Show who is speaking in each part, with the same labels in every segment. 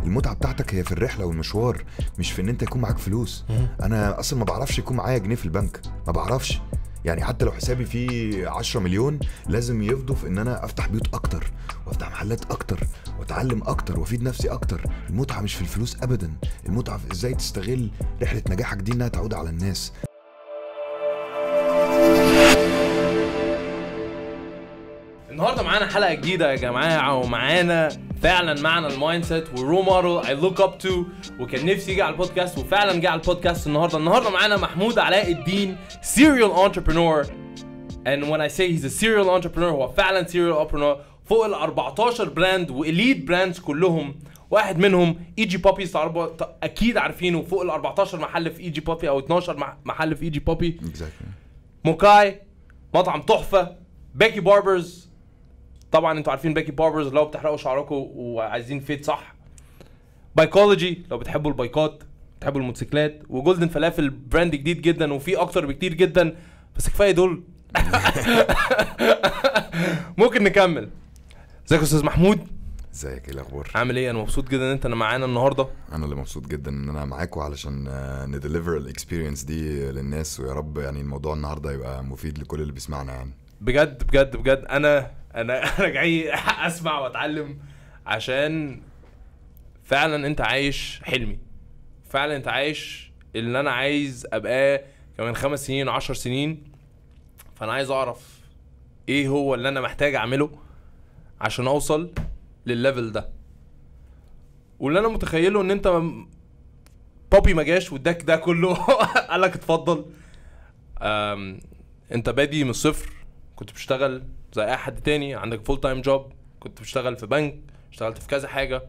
Speaker 1: المتعه بتاعتك هي في الرحله والمشوار مش في ان انت يكون معاك فلوس انا اصلا ما بعرفش يكون معايا جنيه في البنك ما بعرفش يعني حتى لو حسابي فيه 10 مليون لازم يفضوا في ان انا افتح بيوت اكتر وافتح محلات اكتر واتعلم اكتر وافيد نفسي اكتر المتعه مش في الفلوس ابدا المتعه في ازاي تستغل رحله نجاحك دي انها تعود على الناس
Speaker 2: النهارده معانا حلقه جديده يا جماعه ومعانا فعلا معنا المايند سيت والرو موديل اي لوك اب تو وكان نفسي يجي على البودكاست وفعلا جه على البودكاست النهارده النهارده معانا محمود علاء الدين serial entrepreneur and when I say he's a serial entrepreneur هو فعلا serial entrepreneur فوق ال 14 براند واليت براندز كلهم واحد منهم اي جي بوبي اكيد عارفينه فوق ال 14 محل في اي جي بوبي او 12 مح- محل في اي جي بوبي
Speaker 1: exactly.
Speaker 2: موكاي مطعم تحفه باكي باربرز طبعا انتوا عارفين باكي باربرز لو بتحرقوا شعركم وعايزين فيت صح بايكولوجي لو بتحبوا البايكات بتحبوا الموتوسيكلات وجولدن فلافل براند جديد جدا وفي اكتر بكتير جدا بس كفايه دول ممكن نكمل ازيك يا استاذ محمود
Speaker 1: ازيك ايه الاخبار
Speaker 2: عامل ايه انا مبسوط جدا ان انت معانا النهارده
Speaker 1: انا اللي مبسوط جدا ان انا معاكم علشان نديليفر الاكسبيرينس دي للناس ويا رب يعني الموضوع النهارده يبقى مفيد لكل اللي بيسمعنا يعني
Speaker 2: بجد بجد بجد انا انا انا جاي اسمع واتعلم عشان فعلا انت عايش حلمي فعلا انت عايش اللي انا عايز ابقاه كمان خمس سنين عشر سنين فانا عايز اعرف ايه هو اللي انا محتاج اعمله عشان اوصل للليفل ده واللي انا متخيله ان انت م- بابي ما جاش واداك ده كله قال لك اتفضل أم، انت بادي من الصفر كنت بتشتغل زي اي حد تاني عندك فول تايم جوب كنت بتشتغل في بنك اشتغلت في كذا حاجه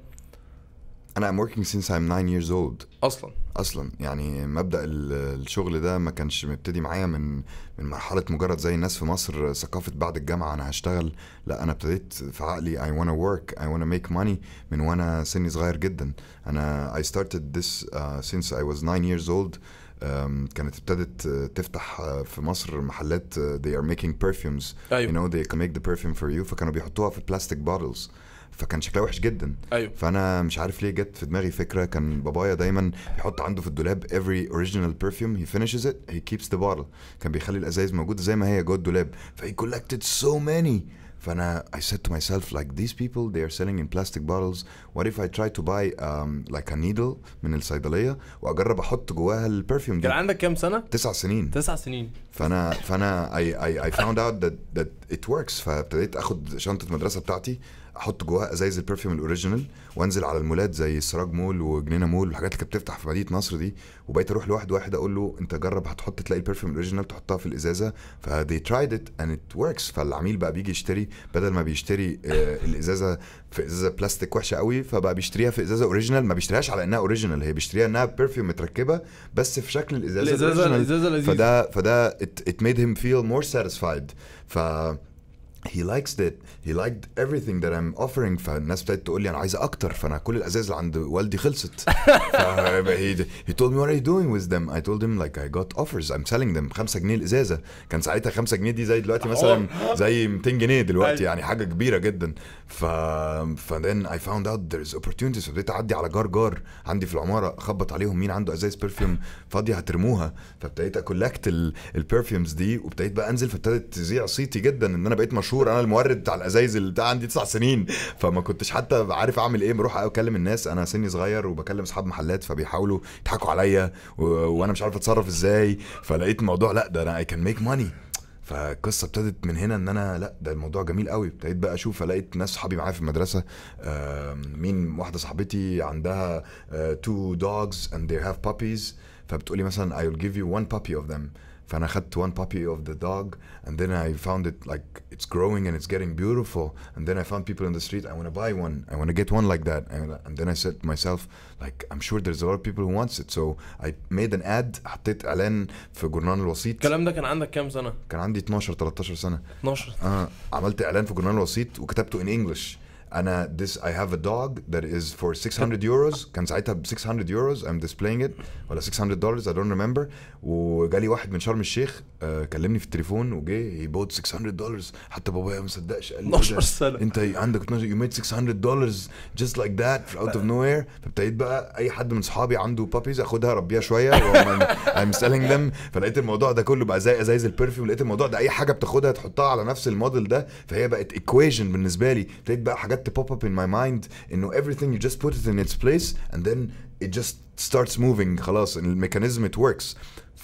Speaker 1: انا I'm working since I'm 9 years old
Speaker 2: اصلا
Speaker 1: اصلا يعني مبدا ال- الشغل ده ما كانش مبتدي معايا من من مرحله مجرد زي الناس في مصر ثقافه بعد الجامعه انا هشتغل لا انا ابتديت في عقلي I wanna work I wanna make money من وانا سني صغير جدا انا I started this uh, since I was 9 years old um, كانت ابتدت uh, تفتح uh, في مصر محلات uh, they are making perfumes
Speaker 2: أيوة.
Speaker 1: you know they can make the perfume for you فكانوا بيحطوها في بلاستيك bottles فكان شكلها وحش جدا
Speaker 2: ايوه
Speaker 1: فانا مش عارف ليه جت في دماغي فكره كان بابايا دايما بيحط عنده في الدولاب every original perfume he finishes it he keeps the bottle كان بيخلي الازايز موجوده زي ما هي جوه الدولاب ف he collected so many فانا I said to myself like these people they are selling in plastic bottles what if I try to buy um, like a needle من الصيدليه واجرب احط جواها البرفيوم دي
Speaker 2: كان عندك كام سنه
Speaker 1: تسع سنين
Speaker 2: تسع سنين
Speaker 1: فانا فانا I, I, I found out that that it works فابتديت اخد شنطه المدرسه بتاعتي احط جواها ازايز البرفيوم الاوريجينال وانزل على المولات زي السراج مول وجنينه مول والحاجات اللي كانت بتفتح في مدينه نصر دي وبقيت اروح لواحد واحد اقول له انت جرب هتحط تلاقي البرفيوم الاوريجينال تحطها في الازازه ف they tried it and it works فالعميل بقى بيجي يشتري بدل ما بيشتري آه الازازه في ازازه بلاستيك وحشه قوي فبقى بيشتريها في ازازه اوريجينال ما بيشتريهاش على انها اوريجينال هي بيشتريها انها برفيوم متركبه بس في شكل الازازه
Speaker 2: الازازه
Speaker 1: الأوريجينال.
Speaker 2: الازازه لذيذه
Speaker 1: فده فده it, it made him feel more satisfied ف he likes it he liked everything that I'm offering فالناس ابتدت تقول لي انا عايزه اكتر فانا كل الازاز اللي عند والدي خلصت ف he, he told me what are you doing with them I told him like I got offers I'm selling them 5 جنيه الازازه كان ساعتها 5 جنيه دي زي دلوقتي مثلا زي 200 جنيه دلوقتي
Speaker 2: أيوة.
Speaker 1: يعني حاجه كبيره جدا ف ف then I found out there's opportunities فبديت اعدي على جار جار عندي في العماره اخبط عليهم مين عنده ازايز برفيوم فاضيه هترموها فابتديت اكولكت البرفيومز دي وابتديت بقى انزل فابتدت تذيع صيتي جدا ان انا بقيت مشهور انا المورد بتاع الازايز اللي بتاع عندي تسع سنين فما كنتش حتى عارف اعمل ايه بروح اكلم الناس انا سني صغير وبكلم اصحاب محلات فبيحاولوا يضحكوا عليا و... وانا مش عارف اتصرف ازاي فلقيت الموضوع لا ده انا اي كان ميك ماني فالقصه ابتدت من هنا ان انا لا ده الموضوع جميل قوي ابتديت بقى اشوف لقيت ناس صحابي معايا في المدرسه آم، مين واحده صاحبتي عندها تو دوجز and they have puppies فبتقولي مثلا I will give you one puppy of them فانا خدت one puppy of the dog and then I found it like it's growing and it's getting beautiful and then I found people in the street I want to buy one I want to get one like that and, and then I said to myself like I'm sure there's a lot of people who wants it so I made an ad حطيت اعلان في جورنال الوسيط
Speaker 2: الكلام ده كان عندك كام سنه
Speaker 1: كان عندي 12 13 سنه
Speaker 2: 12
Speaker 1: اه عملت اعلان في جورنال الوسيط وكتبته ان انجلش انا this I have a dog that is for 600 euros كان ساعتها ب 600 euros I'm displaying it ولا 600 dollars I don't remember وجالي واحد من شرم الشيخ آه كلمني في التليفون وجه he bought 600 dollars حتى بابايا ما صدقش قال لي إيه
Speaker 2: 12
Speaker 1: ده؟
Speaker 2: سنة.
Speaker 1: انت عندك 12 you made 600 dollars just like that out of nowhere فابتديت بقى اي حد من صحابي عنده بابيز اخدها اربيها شويه وأقوم I'm selling them فلقيت الموضوع ده كله بقى زي ازايز البرفيوم لقيت الموضوع ده اي حاجه بتاخدها تحطها على نفس الموديل ده فهي بقت equation بالنسبه لي ابتديت بقى حاجات تبوب اب in my mind انه everything you just put it in its place and then it just starts moving خلاص الميكانيزم it works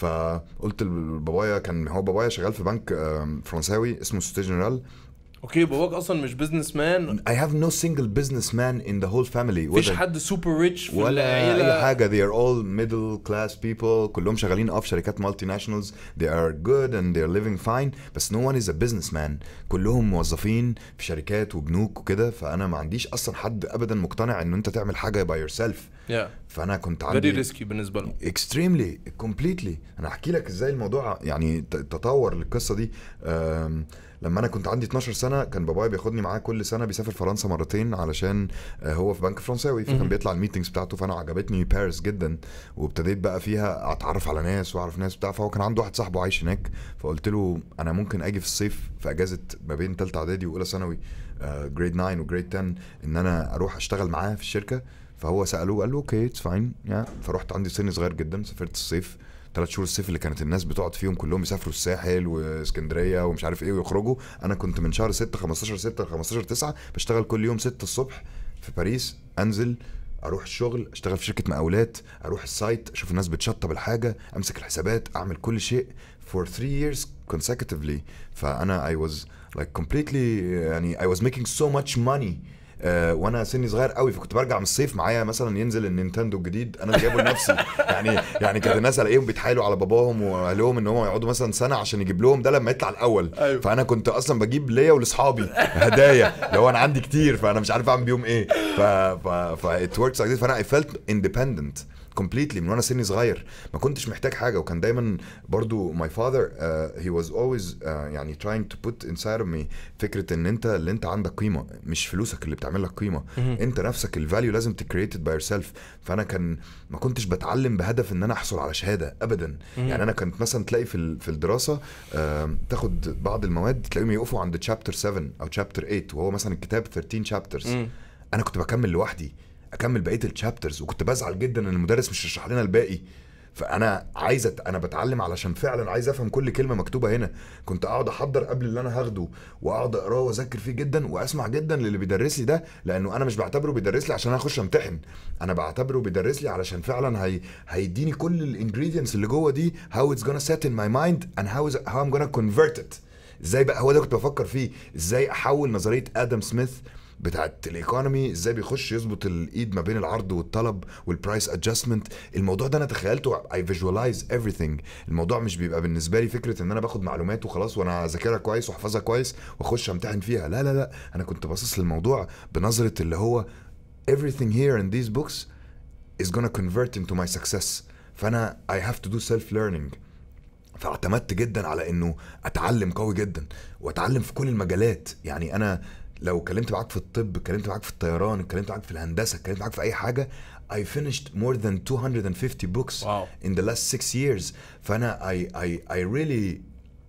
Speaker 1: فقلت لبابايا كان هو بابايا شغال في بنك آم، فرنساوي اسمه سوسيتي جنرال
Speaker 2: اوكي باباك اصلا مش بزنس مان
Speaker 1: I have no single businessman in the whole family
Speaker 2: مفيش
Speaker 1: whether-
Speaker 2: حد سوبر ريتش في
Speaker 1: ولا اي
Speaker 2: العيله
Speaker 1: حاجه they are all middle class people كلهم شغالين اه في شركات مالتي ناشونالز they are good and they are living fine بس no one is a businessman كلهم موظفين في شركات وبنوك وكده فانا ما عنديش اصلا حد ابدا مقتنع ان انت تعمل حاجه by yourself
Speaker 2: يا
Speaker 1: فانا كنت
Speaker 2: فيري
Speaker 1: عندي
Speaker 2: ريسكي بالنسبه له
Speaker 1: اكستريملي كومبليتلي انا احكي لك ازاي الموضوع يعني ت- تطور للقصه دي أم، لما انا كنت عندي 12 سنه كان بابايا بياخدني معاه كل سنه بيسافر فرنسا مرتين علشان آه، هو في بنك فرنساوي فكان
Speaker 2: مهم.
Speaker 1: بيطلع الميتنجز بتاعته فانا عجبتني باريس جدا وابتديت بقى فيها اتعرف على ناس واعرف ناس بتاع فهو كان عنده واحد صاحبه عايش هناك فقلت له انا ممكن اجي في الصيف في اجازه ما بين ثالثه اعدادي واولى ثانوي جريد 9 وجريد 10 ان انا اروح اشتغل معاه في الشركه فهو ساله قال له اوكي اتس فاين يا فرحت عندي سن صغير جدا سافرت الصيف ثلاث شهور الصيف اللي كانت الناس بتقعد فيهم كلهم يسافروا الساحل واسكندريه ومش عارف ايه ويخرجوا انا كنت من شهر 6 15 6 15 9 بشتغل كل يوم 6 الصبح في باريس انزل اروح الشغل اشتغل في شركه مقاولات اروح السايت اشوف الناس بتشطب الحاجه امسك الحسابات اعمل كل شيء for three years consecutively فانا I was like completely يعني I was making so much money آه وانا سني صغير قوي فكنت برجع من الصيف معايا مثلا ينزل النينتندو الجديد انا اللي جايبه لنفسي يعني يعني كانت الناس الاقيهم بيتحايلوا على باباهم واهلهم ان هم يقعدوا مثلا سنه عشان يجيب لهم ده لما يطلع الاول
Speaker 2: أيوة.
Speaker 1: فانا كنت اصلا بجيب ليا ولاصحابي هدايا لو انا عندي كتير فانا مش عارف اعمل بيهم ايه ف ف ف it works like this فانا I felt independent completely من وانا سني صغير ما كنتش محتاج حاجه وكان دايما برضو my father uh, he was always uh, يعني trying to put inside of me فكره ان انت اللي انت عندك قيمه مش فلوسك اللي بتعمل لك قيمه انت نفسك الفاليو لازم تكريتد باي يور سيلف فانا كان ما كنتش بتعلم بهدف ان انا احصل على شهاده ابدا يعني انا كنت مثلا تلاقي في ال- في الدراسه آم، تاخد بعض المواد تلاقيهم يقفوا عند تشابتر 7 او تشابتر 8 وهو مثلا الكتاب 13 شابترز
Speaker 2: مم.
Speaker 1: انا كنت بكمل لوحدي اكمل بقيه الشابترز وكنت بزعل جدا ان المدرس مش يشرح لنا الباقي فانا عايز أت... انا بتعلم علشان فعلا عايز افهم كل كلمه مكتوبه هنا كنت اقعد احضر قبل اللي انا هاخده واقعد اقراه واذاكر فيه جدا واسمع جدا للي بيدرس لي ده لانه انا مش بعتبره بيدرس لي عشان انا اخش امتحن انا بعتبره بيدرس لي علشان فعلا هي... هيديني كل الانجريدينتس اللي جوه دي how it's gonna set in my mind and how, is... how I'm gonna convert it ازاي بقى هو ده كنت بفكر فيه ازاي احول نظريه ادم سميث بتاعت الايكونومي ازاي بيخش يظبط الايد ما بين العرض والطلب والبرايس ادجستمنت الموضوع ده انا تخيلته اي فيجواليز everything الموضوع مش بيبقى بالنسبه لي فكره ان انا باخد معلومات وخلاص وانا اذاكرها كويس واحفظها كويس واخش امتحن فيها لا لا لا انا كنت باصص للموضوع بنظره اللي هو everything here in these books is gonna convert into my success فانا I have to do self learning فاعتمدت جدا على انه اتعلم قوي جدا واتعلم في كل المجالات يعني انا لو اتكلمت معاك في الطب اتكلمت معاك في الطيران اتكلمت معاك في الهندسه اتكلمت معاك في اي حاجه I finished more than 250 books
Speaker 2: Wow.
Speaker 1: in the last six years فانا I, I, I really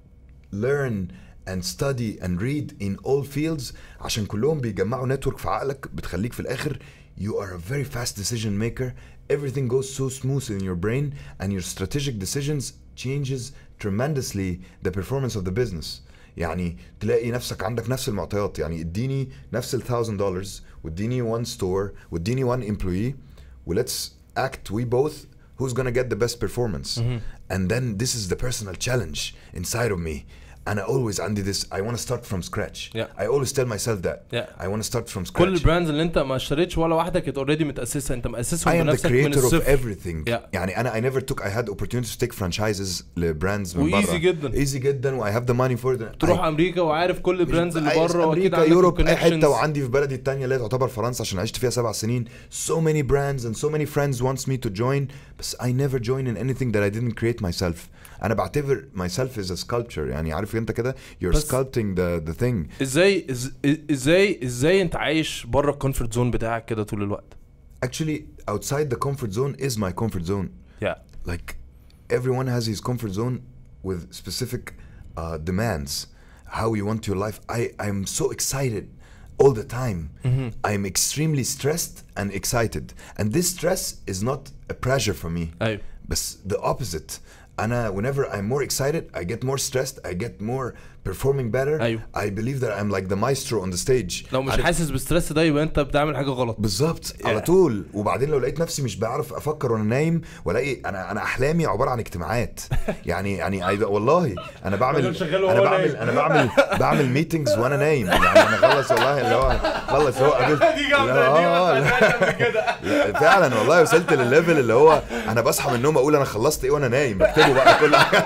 Speaker 1: learn and study and read in all fields عشان كلهم بيجمعوا نتورك في عقلك بتخليك في الاخر you are a very fast decision maker everything goes so smooth in your brain and your strategic decisions changes tremendously the performance of the business يعني تلاقي نفسك عندك نفس المعطيات يعني اديني نفس ال 1000 دولار واديني one store واديني one employee ولتس act we both who's gonna get the best performance and then this is the personal challenge inside of me and I always عندي this I want to start from scratch
Speaker 2: Yeah.
Speaker 1: I always tell myself that
Speaker 2: Yeah.
Speaker 1: I want to start from scratch
Speaker 2: كل البراندز اللي انت ما اشتريتش ولا واحده كانت اوريدي متاسسه انت ماسسهم
Speaker 1: I am the
Speaker 2: بنفسك من
Speaker 1: creator of
Speaker 2: الصفر
Speaker 1: everything
Speaker 2: Yeah.
Speaker 1: يعني انا I never took I had opportunities to take franchises لبراندز من
Speaker 2: وeasy
Speaker 1: بره
Speaker 2: جدا.
Speaker 1: easy جدا و I have the money for it
Speaker 2: تروح
Speaker 1: I-
Speaker 2: امريكا وعارف كل البراندز اللي
Speaker 1: أي-
Speaker 2: بره واكيد
Speaker 1: امريكا
Speaker 2: عندك
Speaker 1: يوروب اي
Speaker 2: الconnections.
Speaker 1: حته وعندي في بلدي التانية اللي هي تعتبر فرنسا عشان عشت فيها سبع سنين so many brands and so many friends wants me to join بس I never join in anything that I didn't create myself انا بعتبر myself as a sculpture يعني عارف انت كده you're
Speaker 2: بس-
Speaker 1: sculpting the the thing
Speaker 2: ازاي إز- ازاي ازاي انت عايش بره الكومفورت زون بتاعك كده طول الوقت
Speaker 1: actually outside the comfort zone is my comfort zone
Speaker 2: yeah
Speaker 1: like everyone has his comfort zone with specific uh, demands how you want your life i i'm so excited all the time i'm extremely stressed and excited and this stress is not a pressure for me
Speaker 2: ايوه
Speaker 1: بس the opposite انا whenever I'm more excited I get more stressed I get more performing better
Speaker 2: أيوه.
Speaker 1: I believe that I'm like the maestro on the stage
Speaker 2: لو مش
Speaker 1: عارف-
Speaker 2: حاسس بالستريس ده يبقى انت بتعمل حاجه غلط
Speaker 1: بالظبط على
Speaker 2: Yeah.
Speaker 1: طول وبعدين لو لقيت نفسي مش بعرف افكر وانا نايم والاقي انا انا احلامي عباره عن اجتماعات يعني يعني I- والله انا بعمل
Speaker 2: راجل شغال
Speaker 1: انا
Speaker 2: وهو
Speaker 1: بعمل
Speaker 2: نايم.
Speaker 1: انا بعمل بعمل ميتنجز وانا نايم يعني انا خلص والله اللي هو خلص هو قابلت
Speaker 2: دي جامده دي
Speaker 1: لا،
Speaker 2: ما
Speaker 1: لا.
Speaker 2: سمعتهاش قبل كده
Speaker 1: لا، فعلا والله وصلت للليفل اللي هو انا بصحى من النوم اقول انا خلصت ايه وانا نايم بكتبه بقى كل حاجه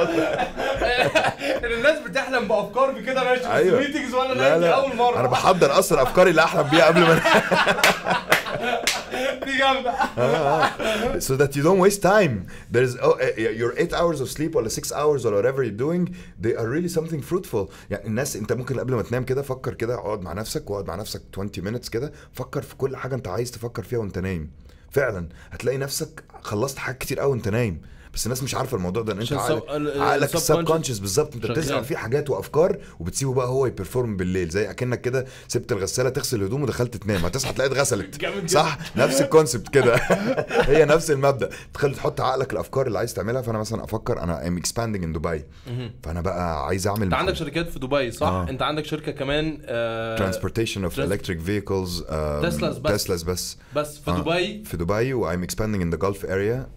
Speaker 2: ان الناس بتحلم بافكار بكده ماشي
Speaker 1: أيوة.
Speaker 2: بس ميتنجز وانا
Speaker 1: لا
Speaker 2: نايم دي
Speaker 1: لا
Speaker 2: اول مره
Speaker 1: انا بحضر اصلا افكاري اللي احلم بيها قبل ما
Speaker 2: دي جامده
Speaker 1: so that you don't waste time there's oh, uh, your 8 hours of sleep ولا 6 hours or whatever you're doing they are really something fruitful يعني الناس انت ممكن قبل ما تنام كده فكر كده اقعد مع نفسك واقعد مع نفسك 20 minutes كده فكر في كل حاجه انت عايز تفكر فيها وانت نايم فعلا هتلاقي نفسك خلصت حاجات كتير قوي وانت نايم بس الناس مش عارفه الموضوع ده ان انت
Speaker 2: عشان
Speaker 1: عقلك,
Speaker 2: sub- ال- ال-
Speaker 1: عقلك
Speaker 2: subconscious
Speaker 1: السب كونشس بالظبط انت
Speaker 2: شغال.
Speaker 1: بتزرع فيه حاجات وافكار وبتسيبه بقى هو يبرفورم بالليل زي اكنك كده سبت الغساله تغسل الهدوم ودخلت تنام هتصحى تلاقيها اتغسلت
Speaker 2: جامد جدا.
Speaker 1: صح نفس الكونسبت كده هي نفس المبدا تخلي تحط عقلك الافكار اللي عايز تعملها فانا مثلا افكر انا ام اكسباندنج ان دبي فانا بقى عايز اعمل
Speaker 2: انت عندك شركات في دبي صح؟
Speaker 1: آه.
Speaker 2: انت عندك شركه كمان آه
Speaker 1: ترانسبورتيشن اوف
Speaker 2: trans-
Speaker 1: الكتريك فيكلز
Speaker 2: تسلا's بس.
Speaker 1: تسلا's بس
Speaker 2: بس في
Speaker 1: آه.
Speaker 2: دبي
Speaker 1: في دبي وايم اكسباندنج ان ذا جولف اريا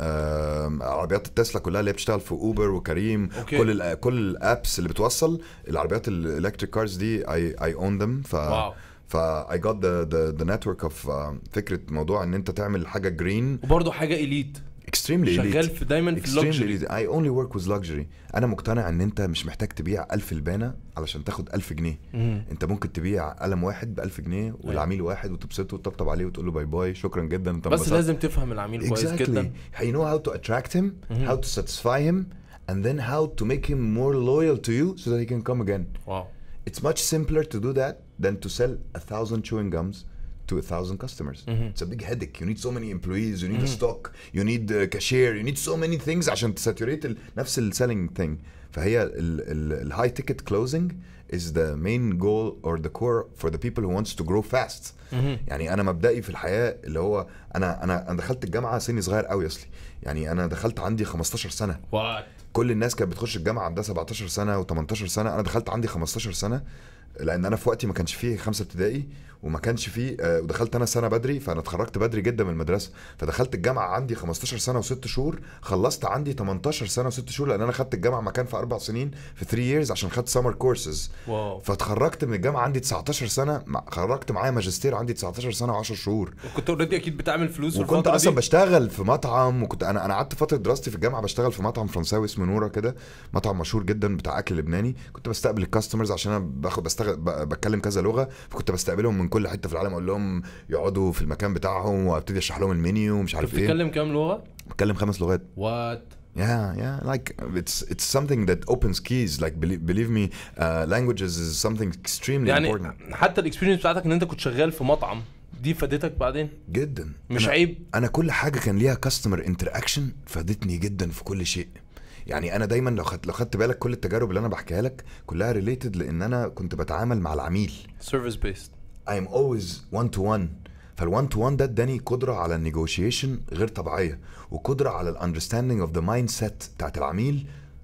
Speaker 1: عربيات التسلا كلها اللي هي بتشتغل في اوبر وكريم
Speaker 2: أوكي.
Speaker 1: كل ال كل الابس اللي بتوصل العربيات الالكتريك كارز دي اي اي اون ذم ف
Speaker 2: واو.
Speaker 1: ف I got the the the network of uh, فكره موضوع ان انت تعمل حاجه جرين
Speaker 2: وبرضه حاجه اليت
Speaker 1: extremely
Speaker 2: شغال
Speaker 1: elite
Speaker 2: في دايما في
Speaker 1: extremely
Speaker 2: اللوكسجري
Speaker 1: elite. I only work with luxury انا مقتنع ان انت مش محتاج تبيع 1000 البانه علشان تاخد 1000 جنيه انت ممكن تبيع قلم واحد ب 1000 جنيه والعميل واحد وتبسطه وتطبطب عليه وتقول له باي باي شكرا جدا انت
Speaker 2: بس
Speaker 1: انبسطت.
Speaker 2: لازم تفهم العميل كويس
Speaker 1: exactly
Speaker 2: جدا
Speaker 1: you know how to attract him how to satisfy him and then how to make him more loyal to you so that he can come again
Speaker 2: واو
Speaker 1: it's much simpler to do that than to sell a thousand chewing gums to a thousand customers. It's a big headache. You need so many employees. You need a stock. You need a cashier. You need so many things عشان تساتوريت ال- نفس ال selling thing. فهي ال ال ال high ticket closing is the main goal or the core for the people who wants to grow fast. يعني انا مبدئي في الحياه اللي هو انا انا انا دخلت الجامعه سني صغير قوي اصلي. يعني انا دخلت عندي 15 سنه.
Speaker 2: وات
Speaker 1: كل الناس كانت بتخش الجامعه عندها 17 سنه و18 سنه انا دخلت عندي 15 سنه لان انا في وقتي ما كانش فيه خمسه ابتدائي وما كانش فيه آه، ودخلت انا سنه بدري فانا اتخرجت بدري جدا من المدرسه فدخلت الجامعه عندي 15 سنه وست شهور خلصت عندي 18 سنه وست شهور لان انا خدت الجامعه مكان في اربع سنين في 3 years عشان خدت سمر كورسز
Speaker 2: واو
Speaker 1: فاتخرجت من الجامعه عندي 19 سنه مع- خرجت معايا ماجستير عندي 19 سنه و10 شهور
Speaker 2: كنت اوريدي اكيد بتعمل فلوس في
Speaker 1: وكنت
Speaker 2: الفترة
Speaker 1: اصلا
Speaker 2: دي.
Speaker 1: بشتغل في مطعم وكنت انا انا قعدت فتره دراستي في الجامعه بشتغل في مطعم فرنساوي اسمه نورا كده مطعم مشهور جدا بتاع اكل لبناني كنت بستقبل الكاستمرز عشان انا باخد بستغل ب- بتكلم كذا لغه فكنت بستقبلهم من كل حته في العالم اقول لهم يقعدوا في المكان بتاعهم وابتدي اشرح لهم المنيو ومش
Speaker 2: كنت
Speaker 1: عارف ايه
Speaker 2: بتتكلم كام لغه؟
Speaker 1: بتكلم خمس لغات
Speaker 2: وات
Speaker 1: Yeah, yeah. Like it's it's something that opens keys. Like believe, believe me, uh, languages is something extremely
Speaker 2: يعني
Speaker 1: important.
Speaker 2: حتى الاكسبيرينس بتاعتك ان انت كنت شغال في مطعم دي فادتك بعدين
Speaker 1: جدا.
Speaker 2: مش
Speaker 1: أنا-
Speaker 2: عيب
Speaker 1: انا كل حاجه كان ليها كاستمر انتراكشن فادتني جدا في كل شيء يعني انا دايما لو خدت لو خدت بالك كل التجارب اللي انا بحكيها لك كلها ريليتد لان انا كنت بتعامل مع العميل
Speaker 2: سيرفيس بيست
Speaker 1: I am always one to one فالوان تو وان ده اداني قدره على النيجوشيشن غير طبيعيه وقدره على الاندرستاندينج اوف ذا مايند سيت بتاعت العميل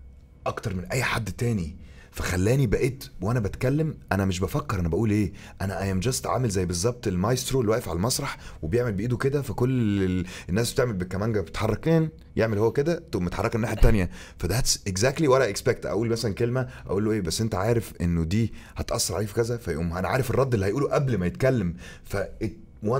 Speaker 1: اكتر من اي حد تاني فخلاني بقيت وانا بتكلم انا مش بفكر انا بقول ايه انا اي ام جاست عامل زي بالظبط المايسترو اللي واقف على المسرح وبيعمل بايده كده فكل ال- الناس بتعمل بالكمانجه بتتحرك فين يعمل هو كده تقوم متحركه الناحيه التانيه فذاتس اكزاكتلي وات اي اكسبكت اقول مثلا كلمه اقول له ايه بس انت عارف انه دي هتاثر عليه في كذا فيقوم انا عارف الرد اللي هيقوله قبل ما يتكلم ف it one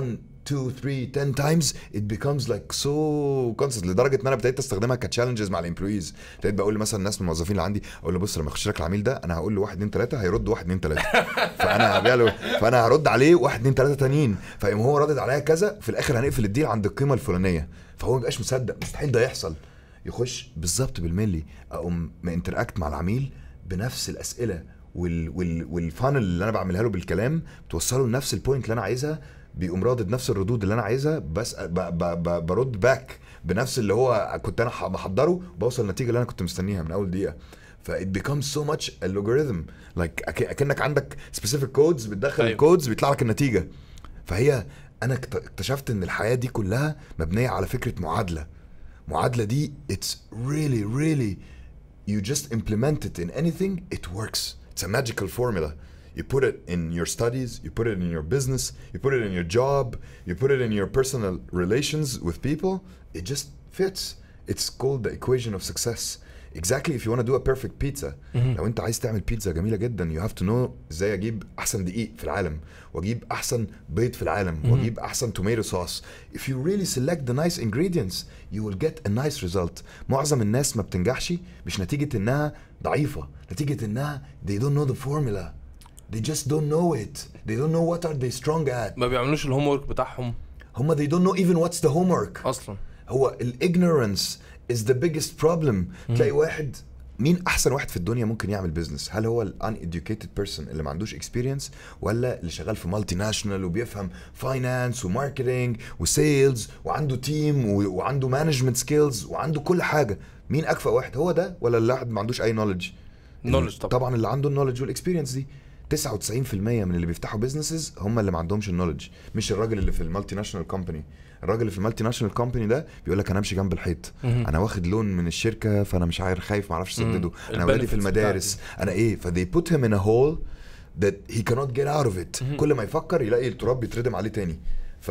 Speaker 1: 2 3 10 times it becomes like so constant لدرجه ان انا ابتديت استخدمها كتشالنجز مع الامبلويز ابتديت بقول مثلا الناس من الموظفين اللي عندي اقول له بص لما يخش لك العميل ده انا هقول له 1 2 3 هيرد 1 2 3 فانا هبيع له فانا هرد عليه 1 2 3 تانيين فيقوم هو ردد عليا كذا في الاخر هنقفل الديل عند القيمه الفلانيه فهو ما بيبقاش مصدق مستحيل ده يحصل يخش بالظبط بالملي اقوم انتراكت مع العميل بنفس الاسئله وال وال والفانل اللي انا بعملها له بالكلام بتوصله لنفس البوينت اللي انا عايزها بيقوم رادد نفس الردود اللي انا عايزها بس ب ب ب برد باك بنفس اللي هو كنت انا ح- بحضره بوصل النتيجه اللي انا كنت مستنيها من اول دقيقه ف it becomes so much a logarithm like أك- اكنك عندك specific codes بتدخل
Speaker 2: أيوة.
Speaker 1: الكودز بيطلع لك النتيجه فهي انا اكت- اكتشفت ان الحياه دي كلها مبنيه على فكره معادله معادله دي it's really really you just implement it in anything it works it's a magical formula you put it in your studies you put it in your business you put it in your job you put it in your personal relations with people it just fits it's called the equation of success exactly if you want to do a perfect pizza لو انت عايز تعمل بيتزا جميله جدا you have to know ازاي اجيب احسن دقيق في العالم واجيب احسن بيض في العالم واجيب احسن توميتو صوص if you really select the nice ingredients you will get a nice result معظم الناس ما بتنجحش مش نتيجه انها ضعيفه نتيجه انها they don't know the formula they just don't know it they don't know what are they strong at
Speaker 2: ما بيعملوش الهوم ورك بتاعهم
Speaker 1: هم they don't know even what's the homework
Speaker 2: اصلا
Speaker 1: هو الاجنورنس is the biggest problem تلاقي واحد مين احسن واحد في الدنيا ممكن يعمل بزنس هل هو ال uneducated person اللي ما عندوش experience ولا اللي شغال في مالتي ناشونال وبيفهم فاينانس وماركتنج وسيلز وعنده تيم وعنده مانجمنت سكيلز وعنده كل حاجه مين اكفأ واحد هو ده ولا اللي واحد ما عندوش اي نولج
Speaker 2: Knowledge طبعا.
Speaker 1: طبعا اللي عنده النولج والاكسبيرينس دي 99% من اللي بيفتحوا بيزنسز هم اللي ما عندهمش النولج مش الراجل اللي في المالتي ناشونال كومباني الراجل اللي في المالتي ناشونال كومباني ده بيقول لك انا امشي جنب الحيط
Speaker 2: مهم.
Speaker 1: انا واخد لون من الشركه فانا مش عارف خايف ما اعرفش
Speaker 2: مم.
Speaker 1: اسدده انا اولادي في
Speaker 2: الbenefits
Speaker 1: المدارس انا ايه ف they put him in a hole that he cannot get out of it
Speaker 2: مهم.
Speaker 1: كل ما يفكر يلاقي التراب بيتردم عليه تاني ف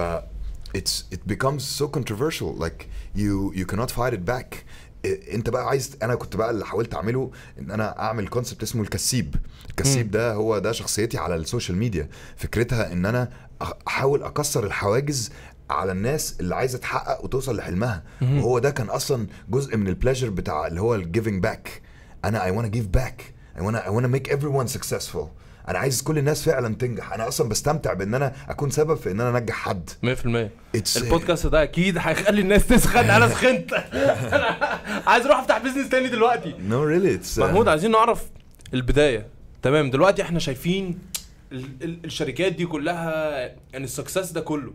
Speaker 1: it's it becomes so controversial like you you cannot fight it back إيه، انت بقى عايز انا كنت بقى اللي حاولت اعمله ان انا اعمل كونسبت اسمه الكسيب الكسيب
Speaker 2: مم.
Speaker 1: ده هو ده شخصيتي على السوشيال ميديا فكرتها ان انا أح- احاول اكسر الحواجز على الناس اللي عايزه تحقق وتوصل لحلمها
Speaker 2: مهم.
Speaker 1: وهو ده كان اصلا جزء من البلاجر بتاع اللي هو الجيفنج باك انا I wanna give back I wanna I wanna make everyone successful انا عايز كل الناس فعلا تنجح انا اصلا بستمتع بان انا اكون سبب في ان انا انجح حد
Speaker 2: 100%
Speaker 1: It's-
Speaker 2: البودكاست ده اكيد هيخلي الناس تسخن انا سخنت انا عايز اروح افتح بيزنس تاني دلوقتي
Speaker 1: no really it's uh,
Speaker 2: محمود عايزين نعرف البدايه تمام دلوقتي احنا شايفين ال- ال- الشركات دي كلها يعني السكسس ده كله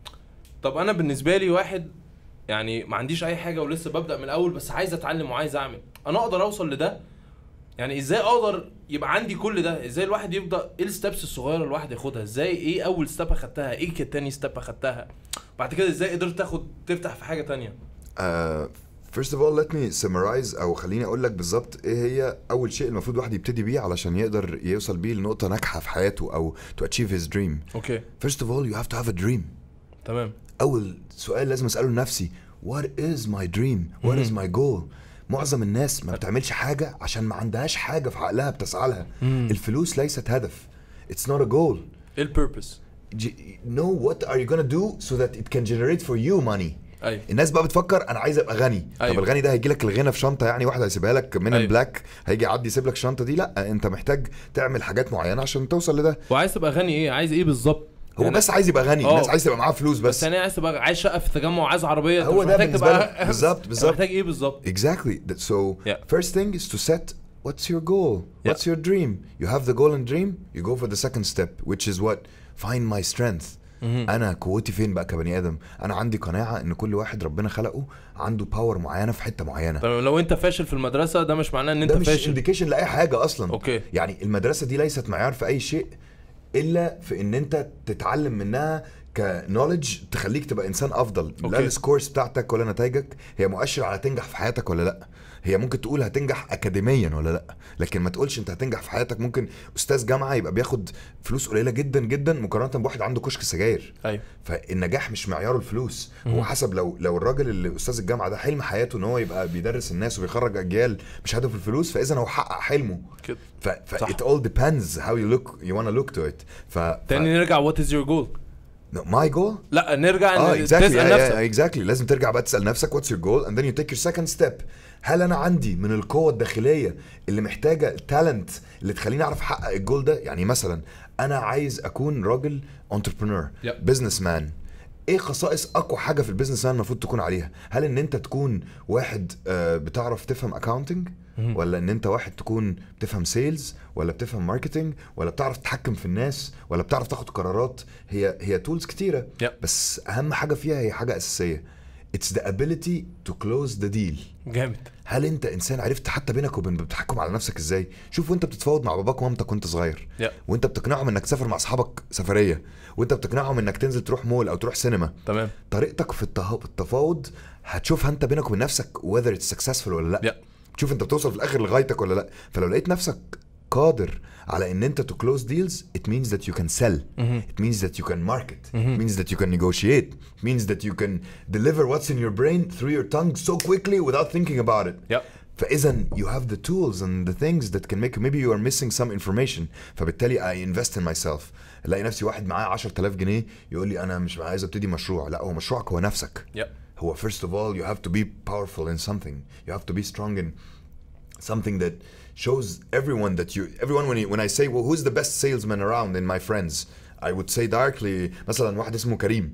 Speaker 2: طب انا بالنسبه لي واحد يعني ما عنديش اي حاجه ولسه ببدا من الاول بس عايز اتعلم وعايز اعمل انا اقدر اوصل لده يعني ازاي اقدر يبقى عندي كل ده ازاي الواحد يبدا ايه الستبس الصغيره اللي الواحد ياخدها ازاي ايه اول ستيب اخدتها ايه كانت تاني ستيب اخدتها بعد كده ازاي قدرت تاخد تفتح في حاجه تانية
Speaker 1: Uh, first of all let me summarize او خليني اقول لك بالظبط ايه هي اول شيء المفروض الواحد يبتدي بيه علشان يقدر يوصل بيه لنقطه ناجحه في حياته او to achieve his dream
Speaker 2: اوكي
Speaker 1: first of all you have to have a dream
Speaker 2: تمام
Speaker 1: اول سؤال لازم اساله لنفسي what is my dream what is
Speaker 2: مهم.
Speaker 1: my goal معظم الناس ما بتعملش حاجه عشان ما عندهاش حاجه في عقلها بتسعى لها
Speaker 2: مم.
Speaker 1: الفلوس ليست هدف it's not a goal
Speaker 2: ايه البيربس
Speaker 1: J- know what are you gonna do so that it can generate for you money
Speaker 2: ايوه
Speaker 1: الناس بقى بتفكر انا عايز ابقى غني
Speaker 2: أيوة.
Speaker 1: طب الغني ده هيجي لك الغنى في شنطه يعني واحد هيسيبها لك من
Speaker 2: أيوة.
Speaker 1: بلاك هيجي يعدي يسيب لك الشنطه دي لا انت محتاج تعمل حاجات معينه عشان توصل لده
Speaker 2: وعايز تبقى غني ايه عايز ايه بالظبط
Speaker 1: هو
Speaker 2: يعني-
Speaker 1: بس عايز يبقى غني
Speaker 2: آه.
Speaker 1: الناس عايز تبقى معاه فلوس
Speaker 2: بس
Speaker 1: بس
Speaker 2: يعني عايز تبقى عايز شقه في التجمع وعايز عربيه
Speaker 1: هو
Speaker 2: مش
Speaker 1: ده
Speaker 2: محتاج
Speaker 1: بالنسبة
Speaker 2: تبقى
Speaker 1: له. بالظبط،
Speaker 2: أنت
Speaker 1: بالظبط.
Speaker 2: محتاج ايه بالظبط
Speaker 1: Exactly. That- So
Speaker 2: Yeah.
Speaker 1: first thing is to set what's your goal?
Speaker 2: Yeah.
Speaker 1: What's your dream? You have the goal and dream, you go for the second step, which is what? Find my strength.
Speaker 2: مهم.
Speaker 1: انا قوتي فين بقى كبني ادم انا عندي قناعه ان كل واحد ربنا خلقه عنده باور معينه في حته معينه
Speaker 2: طب لو انت فاشل في المدرسه ده مش معناه ان انت
Speaker 1: ده مش
Speaker 2: فاشل
Speaker 1: انديكيشن لاي حاجه اصلا
Speaker 2: اوكي
Speaker 1: يعني المدرسه دي ليست معيار في اي شيء الا في ان انت تتعلم منها كنولج تخليك تبقى انسان افضل لا
Speaker 2: أوكي.
Speaker 1: السكورز بتاعتك ولا نتائجك هي مؤشر على تنجح في حياتك ولا لا هي ممكن تقول هتنجح اكاديميا ولا لا لكن ما تقولش انت هتنجح في حياتك ممكن استاذ جامعه يبقى بياخد فلوس قليله جدا جدا مقارنه بواحد عنده كشك سجاير
Speaker 2: ايوه
Speaker 1: فالنجاح مش معياره الفلوس هو
Speaker 2: مم.
Speaker 1: حسب لو لو الراجل اللي استاذ الجامعه ده حلم حياته ان هو يبقى بيدرس الناس وبيخرج اجيال مش هدفه الفلوس فاذا هو حقق حلمه
Speaker 2: كده
Speaker 1: ف, ف
Speaker 2: صح.
Speaker 1: it all depends how you look you wanna look to it ف, ف
Speaker 2: تاني نرجع وات از يور جول
Speaker 1: ماي جول
Speaker 2: لا نرجع
Speaker 1: اه
Speaker 2: ان
Speaker 1: اكزاكتلي
Speaker 2: تسال نفسك
Speaker 1: اكزاكتلي لازم ترجع بقى تسال نفسك واتس يور جول اند ذن يو تيك يور سكند ستيب هل انا عندي من القوه الداخليه اللي محتاجه التالنت اللي تخليني اعرف احقق الجول ده يعني مثلا انا عايز اكون راجل انتربرنور
Speaker 2: Yep.
Speaker 1: بزنس مان ايه خصائص اقوى حاجه في البيزنس مان المفروض تكون عليها هل ان انت تكون واحد آه، بتعرف تفهم اكاونتنج ولا ان انت واحد تكون بتفهم سيلز ولا بتفهم ماركتنج ولا بتعرف تتحكم في الناس ولا بتعرف تاخد قرارات هي هي تولز كتيره
Speaker 2: Yep.
Speaker 1: بس اهم حاجه فيها هي حاجه اساسيه It's the ability to close the deal
Speaker 2: جامد
Speaker 1: هل انت انسان عرفت حتى بينك وبين بتحكم على نفسك ازاي شوف وانت بتتفاوض مع باباك ومامتك وانت صغير
Speaker 2: Yep.
Speaker 1: وانت بتقنعهم انك تسافر مع اصحابك سفريه وانت بتقنعهم انك تنزل تروح مول او تروح سينما
Speaker 2: تمام
Speaker 1: طريقتك في الته- التفاوض هتشوفها انت بينك وبين نفسك whether it's successful ولا لا
Speaker 2: يا
Speaker 1: تشوف انت بتوصل في الاخر لغايتك ولا لا فلو لقيت نفسك قادر على ان انت to close deals it means that you can sell it means that you can market it means that you can negotiate it means that you can deliver what's in your brain through your tongue so quickly without thinking about it
Speaker 2: يا
Speaker 1: فاذا you have the tools and the things that can make maybe you are missing some information فبالتالي I invest in myself الاقي نفسي واحد معاه 10000 جنيه يقول لي انا مش عايز ابتدي مشروع لا هو مشروعك هو نفسك
Speaker 2: يا
Speaker 1: هو first of all you have to be powerful in something you have to be strong in something that shows everyone that you everyone when, you, when I say well who's the best salesman around in my friends I would say directly مثلا واحد اسمه كريم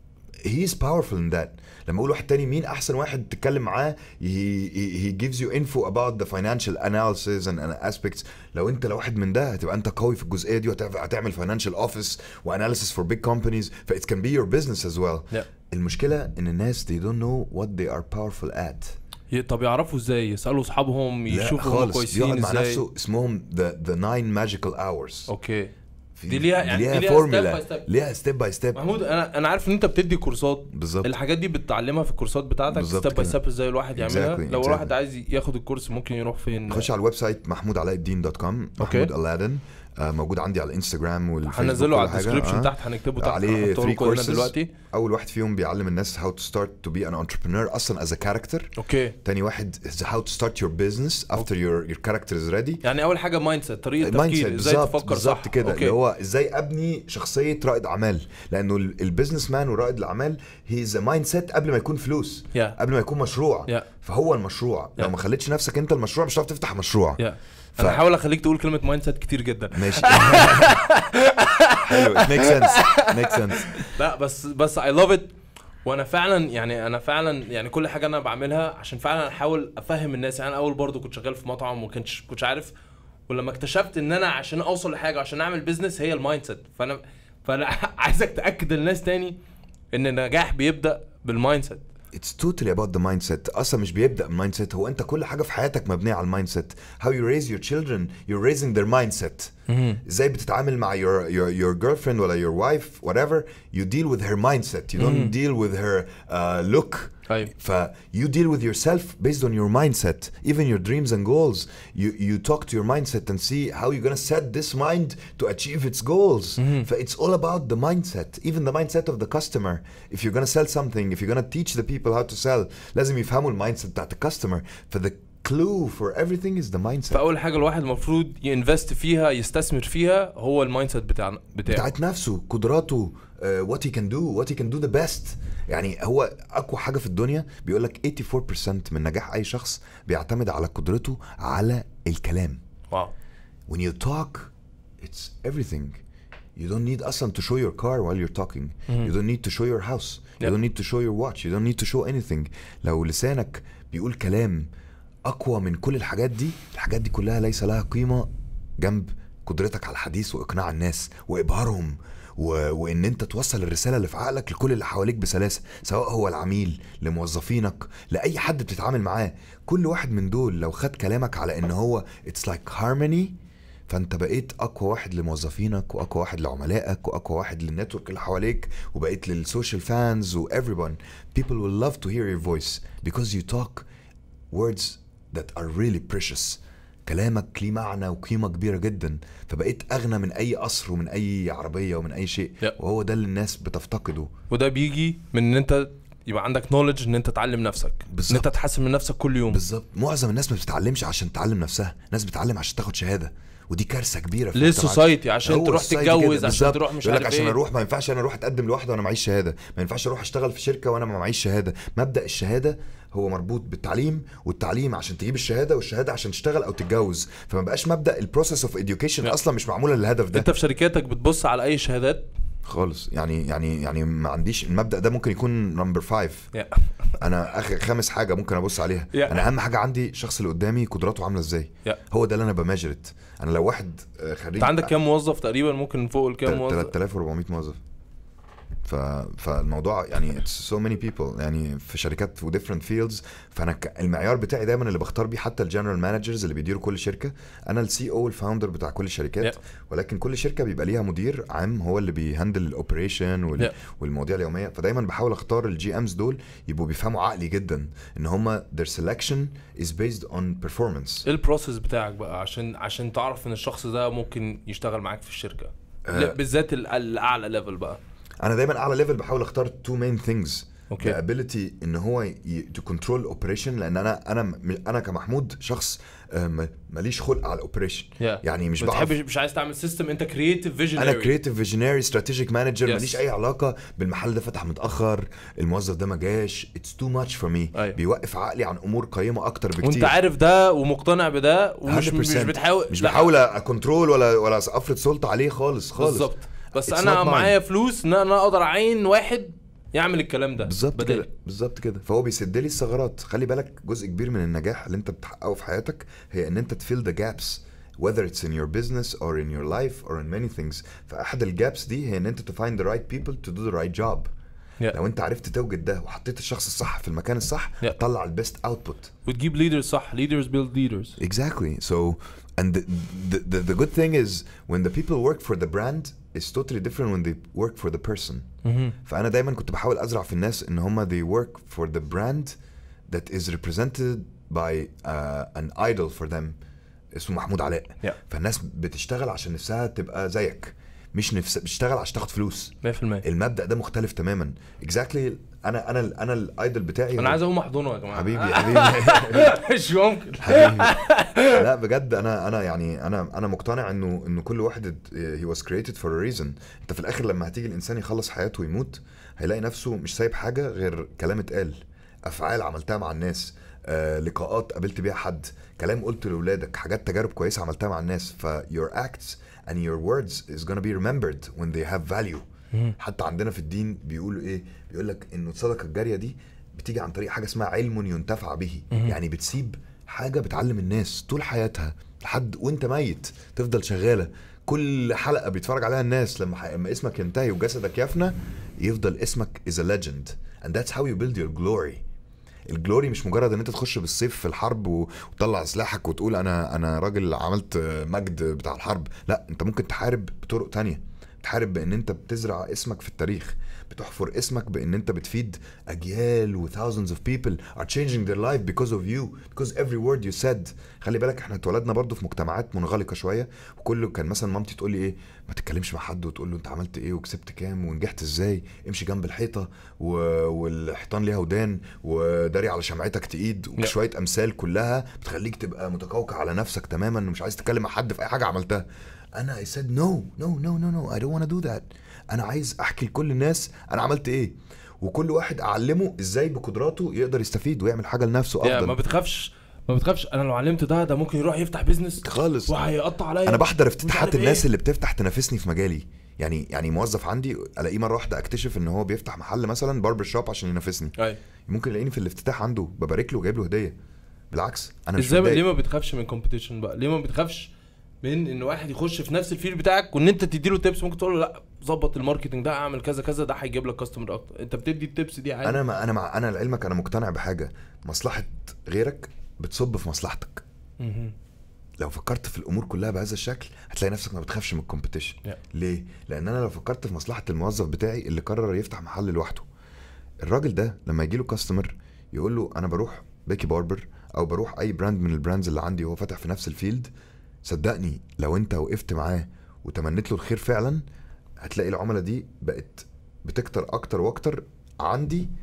Speaker 1: he's powerful in that لما اقول واحد تاني مين احسن واحد تتكلم معاه he, he, he gives you info about the financial analysis and, and aspects لو انت لو واحد من ده هتبقى انت قوي في الجزئيه دي وهتعرف- هتعمل financial office واناليسيس for big companies ف it can be your business as well
Speaker 2: Yeah.
Speaker 1: المشكله ان الناس they don't know what they are powerful at
Speaker 2: ي- طب يعرفوا ازاي يسالوا اصحابهم
Speaker 1: لا
Speaker 2: يشوفوا هم
Speaker 1: خالص
Speaker 2: كويسين
Speaker 1: يقعد مع
Speaker 2: ازاي
Speaker 1: نفسه اسمهم the the nine magical hours
Speaker 2: اوكي
Speaker 1: في-
Speaker 2: دي ليها- يعني
Speaker 1: دي
Speaker 2: دي
Speaker 1: ليها
Speaker 2: ليها step
Speaker 1: فورمولا
Speaker 2: by step.
Speaker 1: ليها ستيب باي ستيب
Speaker 2: محمود انا انا عارف ان انت بتدي كورسات
Speaker 1: بالظبط
Speaker 2: الحاجات دي بتتعلمها في الكورسات بتاعتك
Speaker 1: بالظبط
Speaker 2: ستيب باي
Speaker 1: كده.
Speaker 2: ستيب ازاي الواحد يعملها
Speaker 1: Exactly,
Speaker 2: لو
Speaker 1: exactly.
Speaker 2: الواحد عايز ياخد الكورس ممكن يروح فين
Speaker 1: خش على الويب سايت محمود علاء الدين دوت كوم
Speaker 2: أوكي.
Speaker 1: محمود الادن آه موجود عندي على الانستجرام والفيسبوك
Speaker 2: هننزله على
Speaker 1: وكل حاجة.
Speaker 2: الديسكربشن
Speaker 1: آه.
Speaker 2: تحت هنكتبه تحت
Speaker 1: عليه
Speaker 2: هنحطه
Speaker 1: 3
Speaker 2: لكم هنا
Speaker 1: كورسز
Speaker 2: دلوقتي
Speaker 1: اول واحد فيهم بيعلم الناس how to start to be an entrepreneur اصلا as a character
Speaker 2: اوكي
Speaker 1: تاني واحد is how to start your business after your your character is ready
Speaker 2: يعني اول حاجه مايند سيت طريقه
Speaker 1: المايند
Speaker 2: تفكير
Speaker 1: سيت
Speaker 2: ازاي
Speaker 1: بالظبط
Speaker 2: تفكر صح
Speaker 1: بالظبط كده
Speaker 2: أوكي.
Speaker 1: اللي هو ازاي ابني شخصيه رائد اعمال لانه ال- البيزنس مان ورائد الاعمال هي ذا مايند سيت قبل ما يكون فلوس
Speaker 2: Yeah.
Speaker 1: قبل ما يكون مشروع
Speaker 2: Yeah.
Speaker 1: فهو المشروع
Speaker 2: Yeah.
Speaker 1: لو ما خليتش نفسك انت المشروع مش هتعرف تفتح مشروع
Speaker 2: يا
Speaker 1: ف-
Speaker 2: انا هحاول اخليك تقول كلمه مايند سيت كتير جدا
Speaker 1: ماشي حلو it makes sense makes sense
Speaker 2: لا بس بس اي لاف ات وانا فعلا يعني انا فعلا يعني كل حاجه انا بعملها عشان فعلا احاول افهم الناس يعني انا اول برضو كنت شغال في مطعم وما كنتش كنتش عارف ولما اكتشفت ان انا عشان اوصل لحاجه عشان اعمل بيزنس هي المايند سيت فانا فانا عايزك تاكد للناس تاني ان النجاح بيبدا بالمايند سيت
Speaker 1: It's totally about the mindset اصلا مش بيبدا من mindset هو انت كل حاجه في حياتك مبنيه على المايند سيت how you raise your children you're raising their mindset ازاي بتتعامل مع your your your girlfriend ولا your wife whatever you deal with her mindset you don't deal with her uh, look
Speaker 2: ايوه
Speaker 1: ف you deal with yourself based on your mindset even your dreams and goals you you talk to your mindset and see how you're gonna set this mind to achieve its goals ف it's all about the mindset even the mindset of the customer if you're gonna sell something if you're gonna teach the people how to sell لازم يفهموا المايند بتاعت الكاستمر ف the clue for everything is the mindset
Speaker 2: فاول حاجه الواحد المفروض ينفست فيها يستثمر فيها هو المايند سيت بتاعنا بتاعه
Speaker 1: بتاعت نفسه قدراته uh, what he can do what he can do the best يعني هو اقوى حاجه في الدنيا بيقول لك 84% من نجاح اي شخص بيعتمد على قدرته على الكلام
Speaker 2: واو
Speaker 1: when you talk it's everything you don't need اصلا to show your car while you're talking you don't need to show your house you
Speaker 2: Yep.
Speaker 1: don't need to show your watch you don't need to show anything لو لسانك بيقول كلام اقوى من كل الحاجات دي الحاجات دي كلها ليس لها قيمه جنب قدرتك على الحديث واقناع الناس وابهارهم و... وان انت توصل الرساله اللي في عقلك لكل اللي حواليك بسلاسه سواء هو العميل لموظفينك لاي حد بتتعامل معاه كل واحد من دول لو خد كلامك على ان هو اتس لايك هارموني فانت بقيت اقوى واحد لموظفينك واقوى واحد لعملائك واقوى واحد للنتورك اللي حواليك وبقيت للسوشيال فانز و everyone people will love to hear your voice because you talk words that are really precious كلامك ليه معنى وقيمة كبيرة جدا فبقيت أغنى من أي قصر ومن أي عربية ومن أي شيء
Speaker 2: Yeah.
Speaker 1: وهو ده اللي الناس بتفتقده
Speaker 2: وده بيجي من ان انت يبقى عندك نولج ان انت تعلم نفسك ان
Speaker 1: بالظبط.
Speaker 2: انت تحسن من نفسك كل يوم
Speaker 1: بالظبط معظم الناس ما بتتعلمش عشان تعلم نفسها الناس بتتعلم عشان تاخد شهاده ودي كارثه كبيره في
Speaker 2: ليه
Speaker 1: المجتمع.
Speaker 2: السوسايتي عشان
Speaker 1: هو
Speaker 2: تروح
Speaker 1: السوسايتي كده،
Speaker 2: تتجوز عشان
Speaker 1: بالظبط.
Speaker 2: تروح مش
Speaker 1: يقول لك
Speaker 2: عارف
Speaker 1: عشان
Speaker 2: ايه
Speaker 1: اروح ما ينفعش انا اروح اتقدم لوحدي وانا معيش شهاده ما ينفعش اروح اشتغل في شركه وانا ما معيش شهاده مبدا الشهاده هو مربوط بالتعليم والتعليم عشان تجيب الشهاده والشهاده عشان تشتغل او تتجوز فما بقاش مبدا البروسيس اوف اديوكيشن
Speaker 2: لا.
Speaker 1: اصلا مش معموله للهدف ده
Speaker 2: انت في شركاتك بتبص على اي شهادات
Speaker 1: خالص يعني يعني يعني ما عنديش المبدا ده ممكن يكون نمبر فايف
Speaker 2: يا.
Speaker 1: انا اخر خامس حاجه ممكن ابص عليها
Speaker 2: يا.
Speaker 1: انا اهم حاجه عندي الشخص اللي قدامي قدراته عامله ازاي
Speaker 2: يا.
Speaker 1: هو ده اللي انا بماجرت انا لو واحد آه، خريج
Speaker 2: انت عندك كام موظف تقريبا ممكن فوق الكام موظف
Speaker 1: 3400 موظف ف... فالموضوع يعني it's so many people يعني في شركات في different fields فانا ك... المعيار بتاعي دايما اللي بختار بيه حتى الجنرال مانجرز اللي بيديروا كل شركه انا السي او الفاوندر بتاع كل الشركات
Speaker 2: Yeah.
Speaker 1: ولكن كل شركه بيبقى ليها مدير عام هو اللي بيهندل الاوبريشن وال...
Speaker 2: Yeah.
Speaker 1: والمواضيع اليوميه فدايما بحاول اختار الجي امز دول يبقوا بيفهموا عقلي جدا ان هم their selection is based on performance
Speaker 2: ايه البروسيس بتاعك بقى عشان عشان تعرف ان الشخص ده ممكن يشتغل معاك في الشركه
Speaker 1: آه.
Speaker 2: لا، بالذات ال- الاعلى ليفل بقى
Speaker 1: انا دايما اعلى ليفل بحاول اختار two main things
Speaker 2: اوكي.
Speaker 1: the ability ان هو ي... to control operation لان انا انا م- انا كمحمود شخص آه، م- ماليش خلق على الاوبريشن
Speaker 2: Yeah.
Speaker 1: يعني مش
Speaker 2: ما
Speaker 1: بعرف
Speaker 2: بتحبش مش عايز تعمل سيستم انت كرييتيف فيجنري
Speaker 1: انا كريتيف فيجنري استراتيجيك مانجر
Speaker 2: Yes.
Speaker 1: ماليش اي علاقه بالمحل ده فتح متاخر الموظف ده ما جاش اتس تو ماتش فور مي
Speaker 2: أيوة.
Speaker 1: بيوقف عقلي عن امور قيمه اكتر بكتير
Speaker 2: وانت عارف ده ومقتنع بده ومش
Speaker 1: 100%.
Speaker 2: مش بتحاول
Speaker 1: مش
Speaker 2: لا،
Speaker 1: بحاول اكونترول ولا ولا افرض سلطه عليه خالص خالص
Speaker 2: بالظبط بس
Speaker 1: It's
Speaker 2: انا
Speaker 1: not mine.
Speaker 2: معايا فلوس ان انا اقدر اعين واحد يعمل الكلام ده
Speaker 1: بالظبط
Speaker 2: بدالي.
Speaker 1: كده بالظبط كده فهو بيسد لي الثغرات خلي بالك جزء كبير من النجاح اللي انت بتحققه في حياتك هي ان انت تفيل ذا جابس whether it's in your business or in your life or in many things فاحد الجابس دي هي ان انت to find the right people to do the right job
Speaker 2: Yeah.
Speaker 1: لو انت عرفت توجد ده وحطيت الشخص الصح في المكان الصح
Speaker 2: Yeah.
Speaker 1: هتطلع البيست اوتبوت
Speaker 2: وتجيب ليدرز صح leaders build leaders
Speaker 1: Exactly. So, and the, the, the, the good thing is when the people work for the brand is totally different when they work for the person. فأنا دايما كنت بحاول أزرع في الناس إن هم they work for the brand that is represented by uh, an idol for them اسمه محمود علاء.
Speaker 2: Yeah.
Speaker 1: فالناس بتشتغل عشان نفسها تبقى زيك. مش نفس بتشتغل عشان تاخد فلوس.
Speaker 2: 100%
Speaker 1: المبدأ ده مختلف تماما. Exactly أنا أنا أنا الايدل بتاعي
Speaker 2: انا
Speaker 1: هو-
Speaker 2: عايز اقوم احضنه يا جماعه
Speaker 1: حبيبي حبيبي
Speaker 2: مش ممكن
Speaker 1: حبيبي لا بجد انا انا يعني انا انا مقتنع انه انه كل واحد هي واز كريتد فور ا ريزون انت في الاخر لما هتيجي الانسان يخلص حياته ويموت هيلاقي نفسه مش سايب حاجه غير كلام اتقال افعال عملتها مع الناس آه، لقاءات قابلت بيها حد كلام قلت لاولادك حاجات تجارب كويسه عملتها مع الناس ف your acts and your words is gonna be remembered when they have value حتى عندنا في الدين بيقولوا ايه بيقول لك انه الصدقه الجاريه دي بتيجي عن طريق حاجه اسمها علم ينتفع به يعني بتسيب حاجه بتعلم الناس طول حياتها لحد وانت ميت تفضل شغاله كل حلقه بيتفرج عليها الناس لما ح... لما اسمك ينتهي وجسدك يفنى يفضل اسمك is a legend and that's how you build your glory الجلوري مش مجرد ان انت تخش بالسيف في الحرب و- وتطلع سلاحك وتقول انا انا راجل عملت مجد بتاع الحرب لا انت ممكن تحارب بطرق تانية بتحارب بان انت بتزرع اسمك في التاريخ بتحفر اسمك بان انت بتفيد اجيال و thousands of people are changing their life because of you because every word you said خلي بالك احنا اتولدنا برضو في مجتمعات منغلقه شويه وكله كان مثلا مامتي تقول لي ايه ما تتكلمش مع حد وتقول له انت عملت ايه وكسبت كام ونجحت ازاي امشي جنب الحيطه و... والحيطان ليها ودان وداري على شمعتك تقيد
Speaker 2: لا.
Speaker 1: وشويه امثال كلها بتخليك تبقى متقوقع على نفسك تماما ومش عايز تتكلم مع حد في اي حاجه عملتها انا I said no no no no no I don't wanna do that انا عايز احكي لكل الناس انا عملت ايه وكل واحد اعلمه ازاي بقدراته يقدر يستفيد ويعمل حاجه لنفسه
Speaker 2: يا ما
Speaker 1: افضل
Speaker 2: بتخافش ما بتخافش انا لو علمت ده ده ممكن يروح يفتح بيزنس
Speaker 1: خالص
Speaker 2: وهيقطع عليا
Speaker 1: انا بحضر
Speaker 2: مش
Speaker 1: افتتاحات
Speaker 2: عارف
Speaker 1: الناس
Speaker 2: إيه.
Speaker 1: اللي بتفتح تنافسني في مجالي يعني يعني موظف عندي الاقيه مره واحده اكتشف ان هو بيفتح محل مثلا باربر شوب عشان ينافسني
Speaker 2: ايوه
Speaker 1: ممكن يلاقيني في الافتتاح عنده ببارك له وجايب له هديه بالعكس انا مش
Speaker 2: ازاي بقى- ليه
Speaker 1: متضايق
Speaker 2: ما بتخافش من كومبيتيشن بقى ليه ما بتخافش من ان واحد يخش في نفس الفيلد بتاعك وان انت تدي له تيبس ممكن تقول له لا ظبط الماركتنج ده اعمل كذا كذا ده هيجيب لك كاستمر اكتر انت بتدي التيبس دي عادي
Speaker 1: انا ما انا مع انا لعلمك انا مقتنع بحاجه مصلحه غيرك بتصب في مصلحتك
Speaker 2: مهم.
Speaker 1: لو فكرت في الامور كلها بهذا الشكل هتلاقي نفسك ما بتخافش من الكومبيتيشن
Speaker 2: Yeah.
Speaker 1: ليه لان انا لو فكرت في مصلحه الموظف بتاعي اللي قرر يفتح محل لوحده الراجل ده لما يجي له كاستمر يقول له انا بروح بيكي باربر او بروح اي براند من البراندز اللي عندي وهو فاتح في نفس الفيلد صدقني لو انت وقفت معاه وتمنيت له الخير فعلا هتلاقي العملاء دي بقت بتكتر اكتر واكتر عندي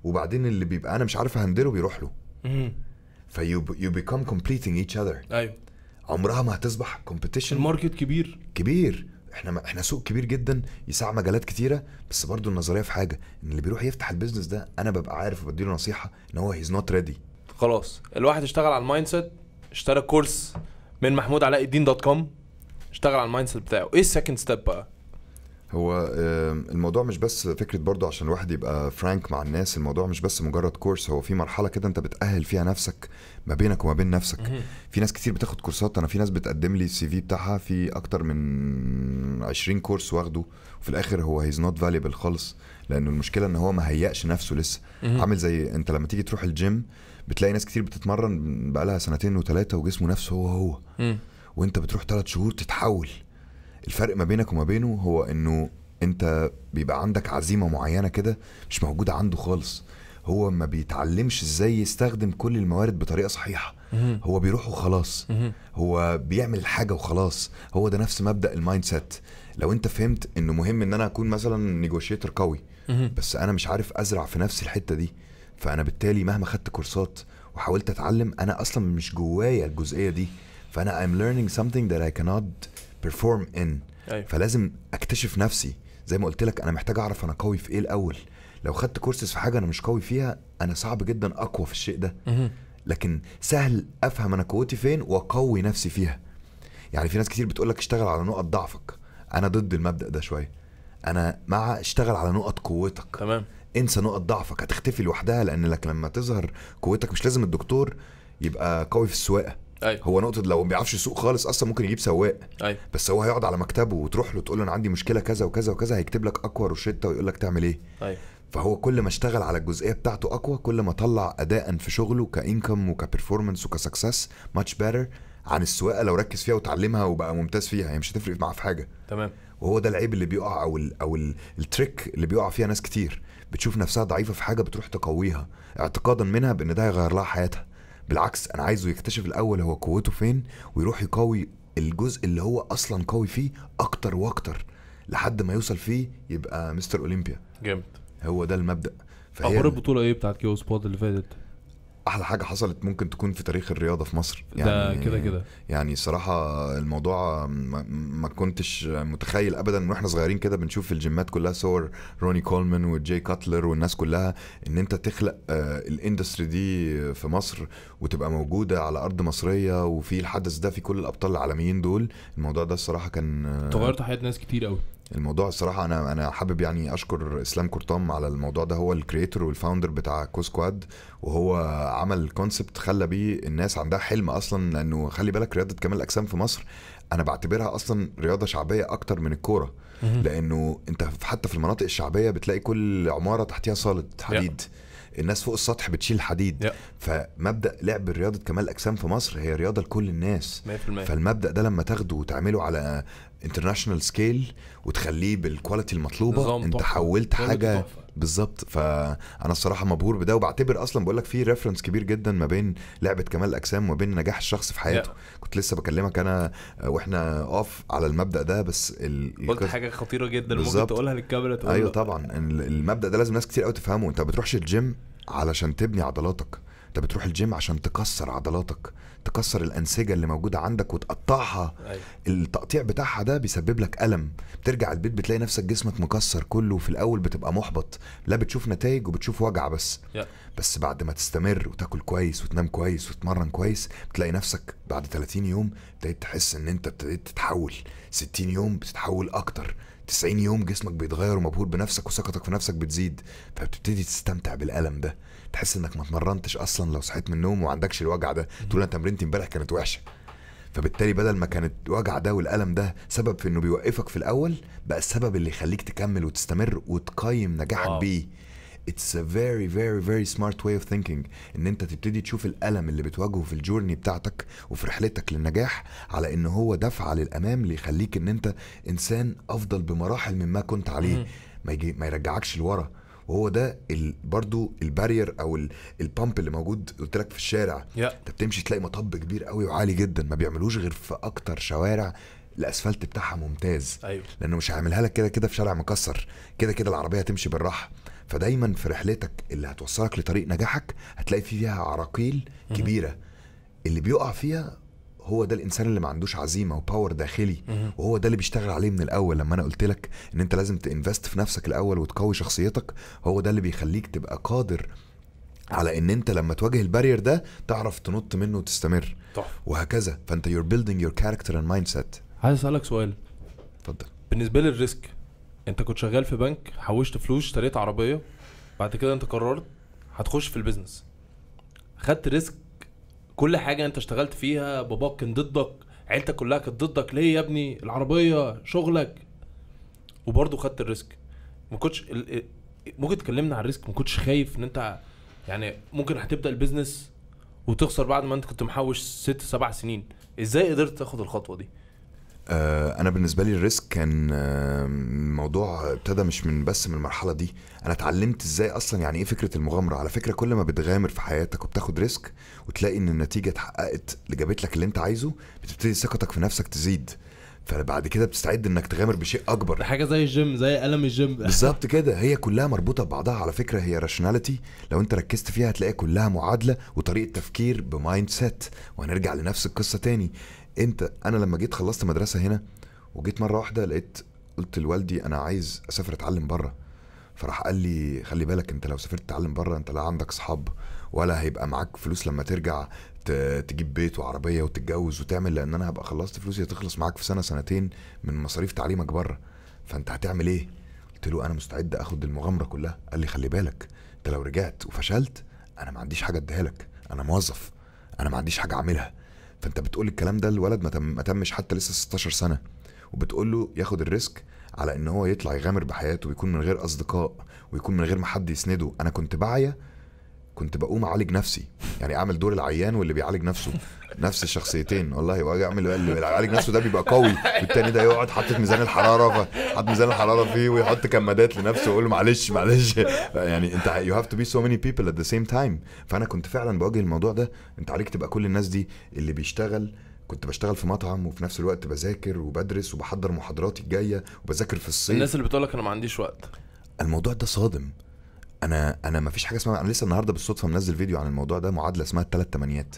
Speaker 1: وبعدين اللي بيبقى انا مش عارف اهندله بيروح له
Speaker 2: مهم.
Speaker 1: فيو يو بيكم completing each other
Speaker 2: ايوه
Speaker 1: عمرها ما هتصبح competition
Speaker 2: الماركت كبير
Speaker 1: كبير احنا احنا سوق كبير جدا يسع مجالات كتيره بس برضو النظريه في حاجه ان اللي بيروح يفتح البيزنس ده انا ببقى عارف وبديله نصيحه ان هو هيز نوت ريدي
Speaker 2: خلاص الواحد اشتغل على المايند سيت اشترى كورس من محمود علاء الدين دوت كوم اشتغل على المايند سيت بتاعه ايه السكند ستيب بقى
Speaker 1: هو آم، الموضوع مش بس فكره برضو عشان الواحد يبقى فرانك مع الناس الموضوع مش بس مجرد كورس هو في مرحله كده انت بتاهل فيها نفسك ما بينك وما بين نفسك في ناس كتير بتاخد كورسات انا في ناس بتقدم لي السي في بتاعها في اكتر من 20 كورس واخده وفي الاخر هو هيز نوت فاليبل خالص لانه المشكله ان هو ما هيأش نفسه لسه
Speaker 2: مهم.
Speaker 1: عامل زي انت لما تيجي تروح الجيم بتلاقي ناس كتير بتتمرن بقالها سنتين وثلاثه وجسمه نفسه هو هو
Speaker 2: مم.
Speaker 1: وانت بتروح ثلاث شهور تتحول الفرق ما بينك وما بينه هو انه انت بيبقى عندك عزيمه معينه كده مش موجوده عنده خالص هو ما بيتعلمش ازاي يستخدم كل الموارد بطريقه صحيحه
Speaker 2: مهم.
Speaker 1: هو بيروح وخلاص
Speaker 2: مهم.
Speaker 1: هو بيعمل حاجه وخلاص هو ده نفس مبدا المايند سيت لو انت فهمت انه مهم ان انا اكون مثلا نيجوشيتر قوي
Speaker 2: مهم.
Speaker 1: بس انا مش عارف ازرع في نفسي الحته دي فانا بالتالي مهما خدت كورسات وحاولت اتعلم انا اصلا مش جوايا الجزئيه دي فانا I'm learning something that I cannot perform in
Speaker 2: ايوه
Speaker 1: فلازم اكتشف نفسي زي ما قلت لك انا محتاج اعرف انا قوي في ايه الاول لو خدت كورسز في حاجه انا مش قوي فيها انا صعب جدا اقوى في الشيء ده
Speaker 2: مهم.
Speaker 1: لكن سهل افهم انا قوتي فين واقوي نفسي فيها يعني في ناس كتير بتقول لك اشتغل على نقط ضعفك انا ضد المبدا ده شويه انا مع اشتغل على نقط قوتك
Speaker 2: تمام
Speaker 1: انسى نقط ضعفك هتختفي لوحدها لان لك لما تظهر قوتك مش لازم الدكتور يبقى قوي في السواقه
Speaker 2: ايوه
Speaker 1: هو نقطه لو ما بيعرفش يسوق خالص اصلا ممكن يجيب سواق
Speaker 2: ايوه
Speaker 1: بس هو هيقعد على مكتبه وتروح له تقول له انا عندي مشكله كذا وكذا وكذا هيكتب لك اقوى روشته ويقول لك تعمل ايه
Speaker 2: ايوه
Speaker 1: فهو كل ما اشتغل على الجزئيه بتاعته اقوى كل ما طلع اداء في شغله كانكم وكبرفورمانس وكسكسس ماتش بيتر عن السواقه لو ركز فيها وتعلمها وبقى ممتاز فيها هي مش هتفرق معاه في حاجه
Speaker 2: تمام
Speaker 1: وهو ده العيب اللي بيقع او ال او ال التريك اللي بيقع فيها ناس كتير بتشوف نفسها ضعيفه في حاجه بتروح تقويها اعتقادا منها بان ده هيغير لها حياتها بالعكس انا عايزه يكتشف الاول هو قوته فين ويروح يقوي الجزء اللي هو اصلا قوي فيه اكتر واكتر لحد ما يوصل فيه يبقى مستر اولمبيا
Speaker 2: جامد
Speaker 1: هو ده المبدا
Speaker 3: اخبار
Speaker 1: فهي
Speaker 3: البطوله ايه بتاعت كيو سبوت اللي فاتت
Speaker 1: احلى حاجه حصلت ممكن تكون في تاريخ الرياضه في مصر
Speaker 3: ده كده كده
Speaker 1: يعني الصراحة الموضوع ما, ما كنتش متخيل ابدا ان احنا صغيرين كده بنشوف في الجيمات كلها صور روني كولمان وجاي كاتلر والناس كلها ان انت تخلق آه، الاندستري دي في مصر وتبقى موجودة على ارض مصرية وفي الحدث ده في كل الابطال العالميين دول الموضوع ده الصراحة كان آه،
Speaker 3: انت غيرت حياه ناس كتير قوي
Speaker 1: الموضوع الصراحة أنا أنا حابب يعني أشكر إسلام كرطام على الموضوع ده هو الكريتور والفاوندر بتاع كوسكواد وهو عمل كونسبت خلى بيه الناس عندها حلم أصلا لأنه خلي بالك رياضة كمال الأجسام في مصر أنا بعتبرها أصلا رياضة شعبية أكتر من الكورة لأنه أنت حتى في المناطق الشعبية بتلاقي كل عمارة تحتيها صالة حديد الناس فوق السطح بتشيل حديد
Speaker 2: يا.
Speaker 1: فمبدأ لعب رياضة كمال الأجسام في مصر هي رياضة لكل الناس
Speaker 2: 100%
Speaker 1: فالمبدا ده لما تاخده وتعمله على انترناشونال سكيل وتخليه بالكواليتي المطلوبه
Speaker 2: نظام
Speaker 1: انت
Speaker 2: تحفة.
Speaker 1: حولت
Speaker 3: كواليتي
Speaker 1: حاجه
Speaker 3: تحفة.
Speaker 1: بالظبط فانا الصراحه مبهور بده وبعتبر اصلا بقول لك في ريفرنس كبير جدا ما بين لعبه كمال الاجسام وما بين نجاح الشخص في حياته كنت لسه بكلمك انا آه، واحنا اوف على المبدا ده بس ال...
Speaker 2: قلت
Speaker 1: القصة-
Speaker 2: حاجه خطيره جدا ممكن
Speaker 1: بالظبط.
Speaker 2: تقولها للكاميرا تقول
Speaker 1: ايوه
Speaker 2: له.
Speaker 1: طبعا ال- المبدا ده لازم ناس كتير قوي تفهمه انت بتروحش الجيم علشان تبني عضلاتك انت بتروح الجيم عشان تكسر عضلاتك تكسر الانسجه اللي موجوده عندك وتقطعها
Speaker 2: ايوه
Speaker 1: التقطيع بتاعها ده بيسبب لك الم بترجع البيت بتلاقي نفسك جسمك مكسر كله وفي الاول بتبقى محبط لا بتشوف نتائج وبتشوف وجع بس
Speaker 2: يا.
Speaker 1: بس بعد ما تستمر وتاكل كويس وتنام كويس وتتمرن كويس بتلاقي نفسك بعد 30 يوم ابتديت تحس ان انت ابتديت تتحول 60 يوم بتتحول اكتر 90 يوم جسمك بيتغير ومبهور بنفسك وثقتك في نفسك بتزيد فبتبتدي تستمتع بالالم ده تحس انك ما اتمرنتش اصلا لو صحيت من النوم وما عندكش الوجع ده تقول انا تمرينتي امبارح كانت وحشه فبالتالي بدل ما كانت الوجع ده والالم ده سبب في انه بيوقفك في الاول بقى السبب اللي يخليك تكمل وتستمر وتقيم نجاحك
Speaker 2: واو.
Speaker 1: بيه It's a very very very smart way of thinking ان انت تبتدي تشوف الالم اللي بتواجهه في الجورني بتاعتك وفي رحلتك للنجاح على ان هو دفعه للامام اللي يخليك ان انت انسان افضل بمراحل مما كنت عليه
Speaker 2: مهم.
Speaker 1: ما يجي ما يرجعكش لورا وهو ده ال برضو البارير او ال- البامب اللي موجود قلت لك في الشارع
Speaker 2: يا
Speaker 1: انت بتمشي تلاقي مطب كبير قوي وعالي جدا ما بيعملوش غير في اكتر شوارع الاسفلت بتاعها ممتاز
Speaker 2: ايوه
Speaker 1: لانه مش هيعملها لك كده كده في شارع مكسر كده كده العربيه هتمشي بالراحه فدايما في رحلتك اللي هتوصلك لطريق نجاحك هتلاقي فيها عراقيل
Speaker 2: مهم.
Speaker 1: كبيره اللي بيقع فيها هو ده الانسان اللي ما عندوش عزيمه وباور داخلي
Speaker 2: مهم.
Speaker 1: وهو ده اللي بيشتغل عليه من الاول لما انا قلت لك ان انت لازم تنفست في نفسك الاول وتقوي شخصيتك هو ده اللي بيخليك تبقى قادر على ان انت لما تواجه البارير ده تعرف تنط منه وتستمر
Speaker 2: تحفه
Speaker 1: وهكذا فانت you're building your character and mindset
Speaker 3: عايز اسالك سؤال
Speaker 1: اتفضل
Speaker 3: بالنسبه لي الريسك انت كنت شغال في بنك حوشت فلوس اشتريت عربيه بعد كده انت قررت هتخش في البيزنس خدت ريسك كل حاجه انت اشتغلت فيها باباك كان ضدك عيلتك كلها كانت ضدك ليه يا ابني العربيه شغلك وبرضه خدت الريسك ما كنتش ال- ال- ممكن تكلمنا عن الريسك ما كنتش خايف ان انت يعني ممكن هتبدا البيزنس وتخسر بعد ما انت كنت محوش ست سبع سنين ازاي قدرت تاخد الخطوه دي
Speaker 1: آه، انا بالنسبه لي الريسك كان آه، موضوع ابتدى مش من بس من المرحله دي انا اتعلمت ازاي اصلا يعني ايه فكره المغامره على فكره كل ما بتغامر في حياتك وبتاخد ريسك وتلاقي ان النتيجه اتحققت اللي جابت لك اللي انت عايزه بتبتدي ثقتك في نفسك تزيد فبعد كده بتستعد انك تغامر بشيء اكبر
Speaker 3: ده حاجه زي الجيم زي قلم الجيم
Speaker 1: بالظبط كده هي كلها مربوطه ببعضها على فكره هي راشوناليتي لو انت ركزت فيها هتلاقي كلها معادله وطريقه تفكير بمايند سيت وهنرجع لنفس القصه تاني انت انا لما جيت خلصت مدرسه هنا وجيت مره واحده لقيت قلت لوالدي انا عايز اسافر اتعلم بره فراح قال لي خلي بالك انت لو سافرت تتعلم بره انت لا عندك صحاب ولا هيبقى معاك فلوس لما ترجع ت- تجيب بيت وعربيه وتتجوز وتعمل لان انا هبقى خلصت فلوسي هتخلص معاك في سنه سنتين من مصاريف تعليمك بره فانت هتعمل ايه قلت له انا مستعد اخد المغامره كلها قال لي خلي بالك انت لو رجعت وفشلت انا ما عنديش حاجه اديها لك انا موظف انا ما عنديش حاجه اعملها فانت بتقول الكلام ده الولد ما, تم ما تمش حتى لسه 16 سنه وبتقول له ياخد الريسك على ان هو يطلع يغامر بحياته ويكون من غير اصدقاء ويكون من غير ما حد يسنده انا كنت بعيا كنت بقوم اعالج نفسي يعني اعمل دور العيان واللي بيعالج نفسه نفس الشخصيتين والله واجي اعمل اللي بيعالج نفسه ده بيبقى قوي والتاني ده يقعد حاطط ميزان الحراره فحط ميزان الحراره فيه ويحط كمادات لنفسه ويقول له معلش معلش يعني انت يو هاف تو بي سو ماني بيبل ات ذا سيم تايم فانا كنت فعلا بواجه الموضوع ده انت عليك تبقى كل الناس دي اللي بيشتغل كنت بشتغل في مطعم وفي نفس الوقت بذاكر وبدرس وبحضر محاضراتي الجايه وبذاكر في الصيف
Speaker 2: الناس اللي بتقولك انا ما عنديش وقت
Speaker 1: الموضوع ده صادم انا انا ما فيش حاجه اسمها انا لسه النهارده بالصدفه منزل فيديو عن الموضوع ده معادله اسمها الثلاث تمانيات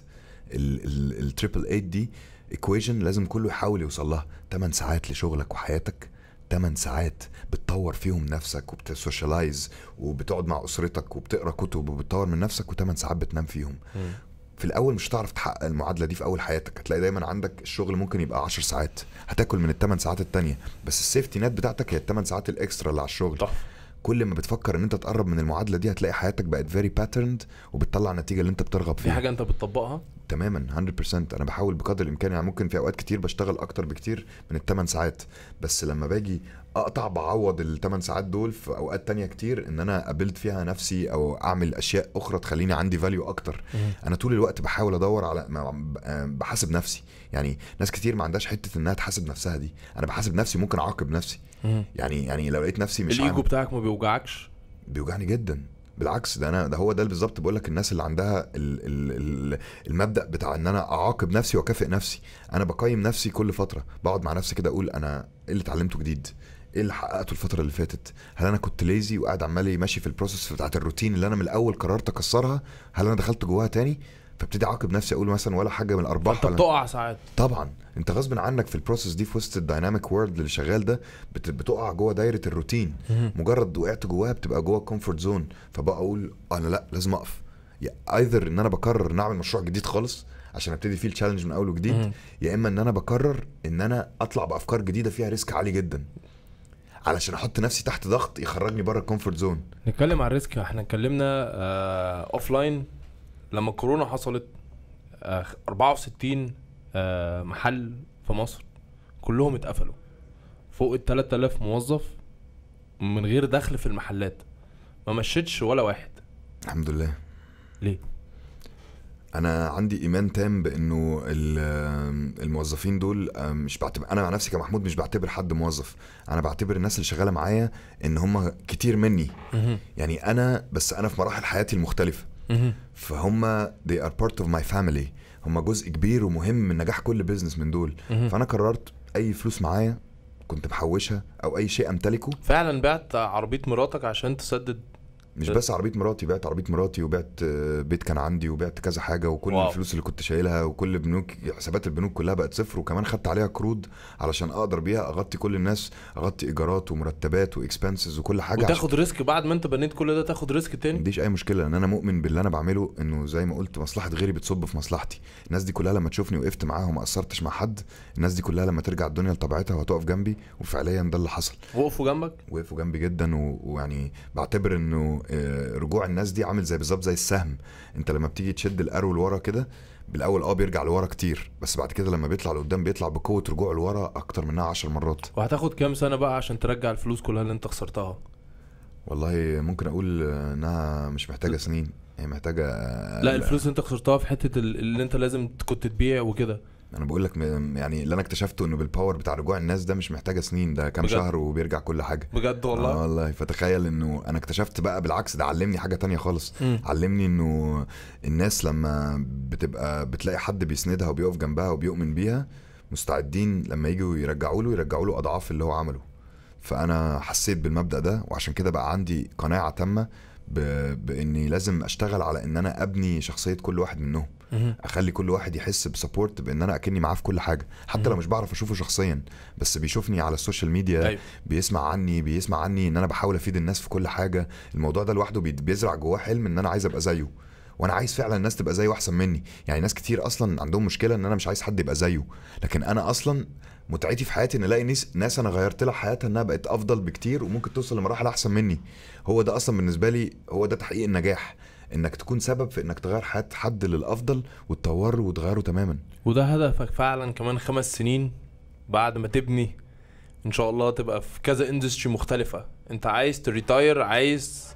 Speaker 1: التريبل 8 دي ايكويشن لازم كله يحاول يوصل لها 8 ساعات لشغلك وحياتك 8 ساعات بتطور فيهم نفسك وبتسوشيالايز وبتقعد مع اسرتك وبتقرا كتب وبتطور من نفسك و8 ساعات بتنام فيهم في الاول مش هتعرف تحقق المعادله دي في اول حياتك هتلاقي دايما عندك الشغل ممكن يبقى 10 ساعات هتاكل من الثمان ساعات التانية بس السيفتي نت بتاعتك هي الثمان ساعات الاكسترا اللي على الشغل
Speaker 2: تحفه
Speaker 1: كل ما بتفكر ان انت تقرب من المعادله دي هتلاقي حياتك بقت فيري باترند وبتطلع النتيجه اللي انت بترغب
Speaker 2: في
Speaker 1: فيها
Speaker 2: حاجه انت بتطبقها
Speaker 1: تماما 100% انا بحاول بقدر الامكان يعني ممكن في اوقات كتير بشتغل اكتر بكتير من الثمان ساعات بس لما باجي اقطع بعوض الثمان ساعات دول في اوقات تانية كتير ان انا ابلد فيها نفسي او اعمل اشياء اخرى تخليني عندي فاليو اكتر انا طول الوقت بحاول ادور على ما- آه، بحاسب نفسي يعني ناس كتير ما عندهاش حته انها تحاسب نفسها دي انا بحاسب نفسي ممكن اعاقب نفسي يعني يعني لو لقيت نفسي مش
Speaker 2: الايجو
Speaker 1: عامل
Speaker 2: بتاعك ما بيوجعكش
Speaker 1: بيوجعني جدا بالعكس ده انا ده هو ده اللي بالظبط بقول لك الناس اللي عندها ال ال ال المبدا بتاع ان انا اعاقب نفسي واكافئ نفسي انا بقيم نفسي كل فتره بقعد مع نفسي كده اقول انا ايه اللي اتعلمته جديد ايه اللي حققته الفتره اللي فاتت هل انا كنت ليزي وقاعد عمال ماشي في البروسيس بتاعت الروتين اللي انا من الاول قررت اكسرها هل انا دخلت جواها تاني فابتدي اعاقب نفسي اقول مثلا ولا حاجه من الارباح
Speaker 2: فانت
Speaker 1: ولا
Speaker 2: بتقع ساعات
Speaker 1: طبعا انت غصب عنك في البروسيس دي في وسط الدايناميك وورلد اللي شغال ده بت- بتقع جوه دايره الروتين مجرد وقعت جواها بتبقى جوه الكومفورت زون فبقى اقول انا لا لازم اقف يا ايذر ان انا بقرر نعمل مشروع جديد خالص عشان ابتدي فيه التشالنج من اول وجديد
Speaker 2: مم.
Speaker 1: يا اما ان انا بقرر ان انا اطلع بافكار جديده فيها ريسك عالي جدا علشان احط نفسي تحت ضغط يخرجني بره الكومفورت زون
Speaker 3: نتكلم عن الريسك احنا اتكلمنا اوف لاين
Speaker 2: لما الكورونا حصلت آه، 64 آه، محل في مصر كلهم اتقفلوا فوق ال 3000 موظف من غير دخل في المحلات ما مشيتش ولا واحد
Speaker 1: الحمد لله
Speaker 2: ليه؟
Speaker 1: انا عندي ايمان تام بانه ال- الموظفين دول آه، مش بعتبر انا مع نفسي كمحمود مش بعتبر حد موظف انا بعتبر الناس اللي شغاله معايا ان هم كتير مني يعني انا بس انا في مراحل حياتي المختلفه فهم they are part of my family هم جزء كبير ومهم من نجاح كل بيزنس من دول فانا قررت اي فلوس معايا كنت محوشها او اي شيء امتلكه
Speaker 2: فعلا بعت عربية مراتك عشان تسدد
Speaker 1: مش بس عربيه مراتي بعت عربيه مراتي وبعت آه، بيت كان عندي وبعت كذا حاجه وكل
Speaker 2: واو.
Speaker 1: الفلوس اللي كنت شايلها وكل بنوك حسابات البنوك كلها بقت صفر وكمان خدت عليها قروض علشان اقدر بيها اغطي كل الناس اغطي ايجارات ومرتبات واكسبنسز وكل حاجه عشان-
Speaker 3: وتاخد ريسك بعد ما انت بنيت كل ده تاخد ريسك
Speaker 1: ما
Speaker 3: تاني
Speaker 1: عنديش اي مشكله ان انا مؤمن باللي انا بعمله انه زي ما قلت مصلحه غيري بتصب في مصلحتي الناس دي كلها لما تشوفني وقفت معاهم وما قصرتش مع حد الناس دي كلها لما ترجع الدنيا لطبيعتها وهتقف جنبي وفعليا ده اللي حصل
Speaker 3: وقفوا جنبك
Speaker 1: وقفوا جنبي جدا و- ويعني بعتبر انه آه، رجوع الناس دي عامل زي بالظبط زي السهم انت لما بتيجي تشد الارو لورا كده بالاول اه بيرجع لورا كتير بس بعد كده لما بيطلع لقدام بيطلع بقوه رجوع لورا اكتر منها عشر مرات
Speaker 3: وهتاخد كام سنه بقى عشان ترجع الفلوس كلها اللي انت خسرتها
Speaker 1: والله ممكن اقول آه، انها مش محتاجه سنين هي محتاجه آه،
Speaker 3: لا الفلوس اللي انت خسرتها في حته ال- اللي انت لازم كنت تبيع وكده
Speaker 1: انا بقول لك م- يعني اللي انا اكتشفته انه بالباور بتاع رجوع الناس ده مش محتاجه سنين ده كام
Speaker 3: بجد؟
Speaker 1: شهر وبيرجع كل حاجه
Speaker 3: بجد
Speaker 1: آه
Speaker 3: والله
Speaker 1: والله فتخيل انه انا اكتشفت بقى بالعكس ده علمني حاجه تانية خالص
Speaker 3: مم.
Speaker 1: علمني انه الناس لما بتبقى بتلاقي حد بيسندها وبيقف جنبها وبيؤمن بيها مستعدين لما يجوا يرجعوا له يرجعوا له اضعاف اللي هو عمله فانا حسيت بالمبدا ده وعشان كده بقى عندي قناعه تامه ب... باني لازم اشتغل على ان انا ابني شخصيه كل واحد منهم
Speaker 3: مهم.
Speaker 1: اخلي كل واحد يحس بسبورت بان انا اكني معاه في كل حاجه حتى لو مش بعرف اشوفه شخصيا بس بيشوفني على السوشيال ميديا
Speaker 3: أيوة.
Speaker 1: بيسمع عني بيسمع عني ان انا بحاول افيد الناس في كل حاجه الموضوع ده لوحده بي- بيزرع جواه حلم ان انا عايز ابقى زيه وانا عايز فعلا الناس تبقى زيه واحسن مني يعني ناس كتير اصلا عندهم مشكله ان انا مش عايز حد يبقى زيه لكن انا اصلا متعتي في حياتي ان الاقي ناس ناس انا غيرت لها حياتها انها بقت افضل بكتير وممكن توصل لمراحل احسن مني هو ده اصلا بالنسبه لي هو ده تحقيق النجاح انك تكون سبب في انك تغير حياه حد للافضل وتطوره وتغيره تماما
Speaker 3: وده هدفك فعلا كمان خمس سنين بعد ما تبني ان شاء الله تبقى في كذا اندستري مختلفة انت عايز تريتاير عايز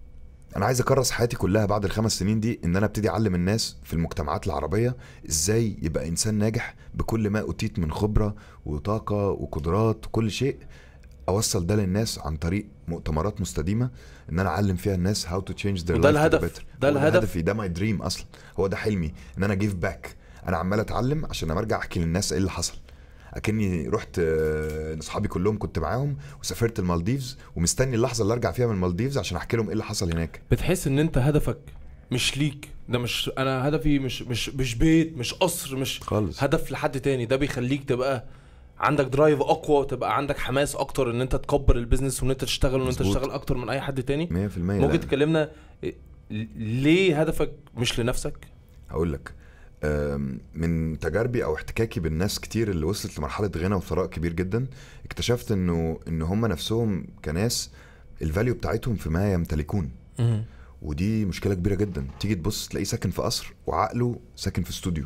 Speaker 1: انا عايز اكرس حياتي كلها بعد الخمس سنين دي ان انا ابتدي اعلم الناس في المجتمعات العربيه ازاي يبقى انسان ناجح بكل ما اوتيت من خبره وطاقه وقدرات وكل شيء اوصل ده للناس عن طريق مؤتمرات مستديمه ان انا اعلم فيها الناس how to change their
Speaker 3: وده
Speaker 1: life to the
Speaker 3: الهدف.
Speaker 1: better.
Speaker 3: ده
Speaker 1: هو
Speaker 3: الهدف.
Speaker 1: هدفي ده ماي دريم اصلا هو ده حلمي ان انا جيف باك انا عمال اتعلم عشان لما ارجع احكي للناس ايه اللي حصل اكني رحت آه، اصحابي كلهم كنت معاهم وسافرت المالديفز ومستني اللحظه اللي ارجع فيها من المالديفز عشان احكي لهم ايه اللي حصل هناك
Speaker 3: بتحس ان انت هدفك مش ليك ده مش انا هدفي مش مش مش بيت مش قصر مش
Speaker 1: خالص
Speaker 3: هدف لحد تاني ده بيخليك تبقى عندك درايف اقوى وتبقى عندك حماس اكتر ان انت تكبر البيزنس وان انت تشتغل وان انت
Speaker 1: مظبوط.
Speaker 3: تشتغل اكتر من اي حد تاني
Speaker 1: 100%
Speaker 3: ممكن
Speaker 1: لا.
Speaker 3: تكلمنا إيه- ليه هدفك مش لنفسك
Speaker 1: هقول لك آم، من تجاربي او احتكاكي بالناس كتير اللي وصلت لمرحله غنى وثراء كبير جدا اكتشفت انه ان هم نفسهم كناس الفاليو بتاعتهم في ما يمتلكون ودي مشكله كبيره جدا تيجي تبص تلاقيه ساكن في قصر وعقله ساكن في استوديو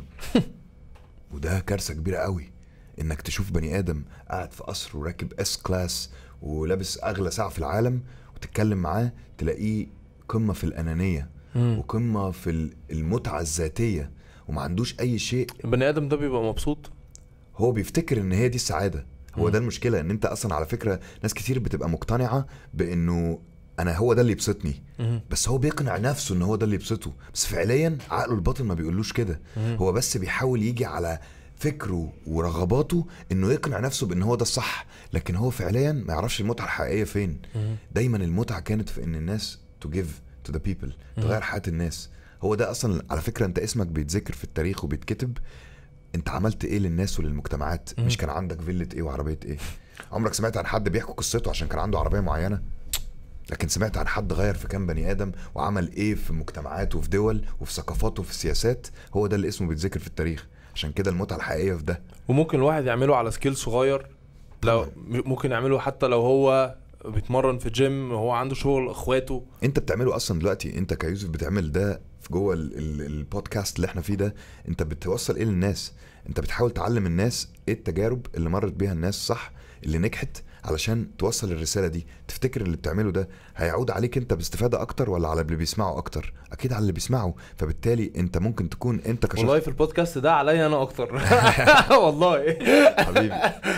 Speaker 1: وده كارثه كبيره قوي انك تشوف بني ادم قاعد في قصر وراكب اس كلاس ولابس اغلى ساعه في العالم وتتكلم معاه تلاقيه قمه في الانانيه وقمه في ال- المتعه الذاتيه وما عندوش اي شيء
Speaker 3: البني ادم ده بيبقى مبسوط
Speaker 1: هو بيفتكر ان هي دي السعاده هو
Speaker 3: مم.
Speaker 1: ده المشكله ان انت اصلا على فكره ناس كتير بتبقى مقتنعه بانه انا هو ده اللي يبسطني بس هو بيقنع نفسه ان هو ده اللي يبسطه بس فعليا عقله الباطن ما بيقولوش كده هو بس بيحاول يجي على فكره ورغباته انه يقنع نفسه بان هو ده الصح لكن هو فعليا ما يعرفش المتعه الحقيقيه فين دايما المتعه كانت في ان الناس تو جيف تو ذا بيبل تغير حياه الناس هو ده اصلا على فكره انت اسمك بيتذكر في التاريخ وبيتكتب انت عملت ايه للناس وللمجتمعات
Speaker 3: مم.
Speaker 1: مش كان عندك فيلة ايه وعربيه ايه عمرك سمعت عن حد بيحكي قصته عشان كان عنده عربيه معينه لكن سمعت عن حد غير في كام بني ادم وعمل ايه في مجتمعات وفي دول وفي ثقافات وفي سياسات هو ده اللي اسمه بيتذكر في التاريخ عشان كده المتعه الحقيقيه في ده
Speaker 3: وممكن الواحد يعمله على سكيل صغير لو
Speaker 1: طبعاً.
Speaker 3: م- ممكن يعمله حتى لو هو بيتمرن في جيم هو عنده شغل اخواته
Speaker 1: انت بتعمله اصلا دلوقتي انت كيوسف بتعمل ده في جوه ال- ال- البودكاست اللي احنا فيه ده انت بتوصل ايه للناس انت بتحاول تعلم الناس ايه التجارب اللي مرت بيها الناس صح اللي نجحت علشان توصل الرساله دي تفتكر اللي بتعمله ده هيعود عليك انت باستفاده اكتر ولا على اللي بيسمعه اكتر اكيد على اللي بيسمعه فبالتالي انت ممكن تكون انت كشخص
Speaker 3: والله في البودكاست ده عليا انا اكتر والله
Speaker 1: حبيبي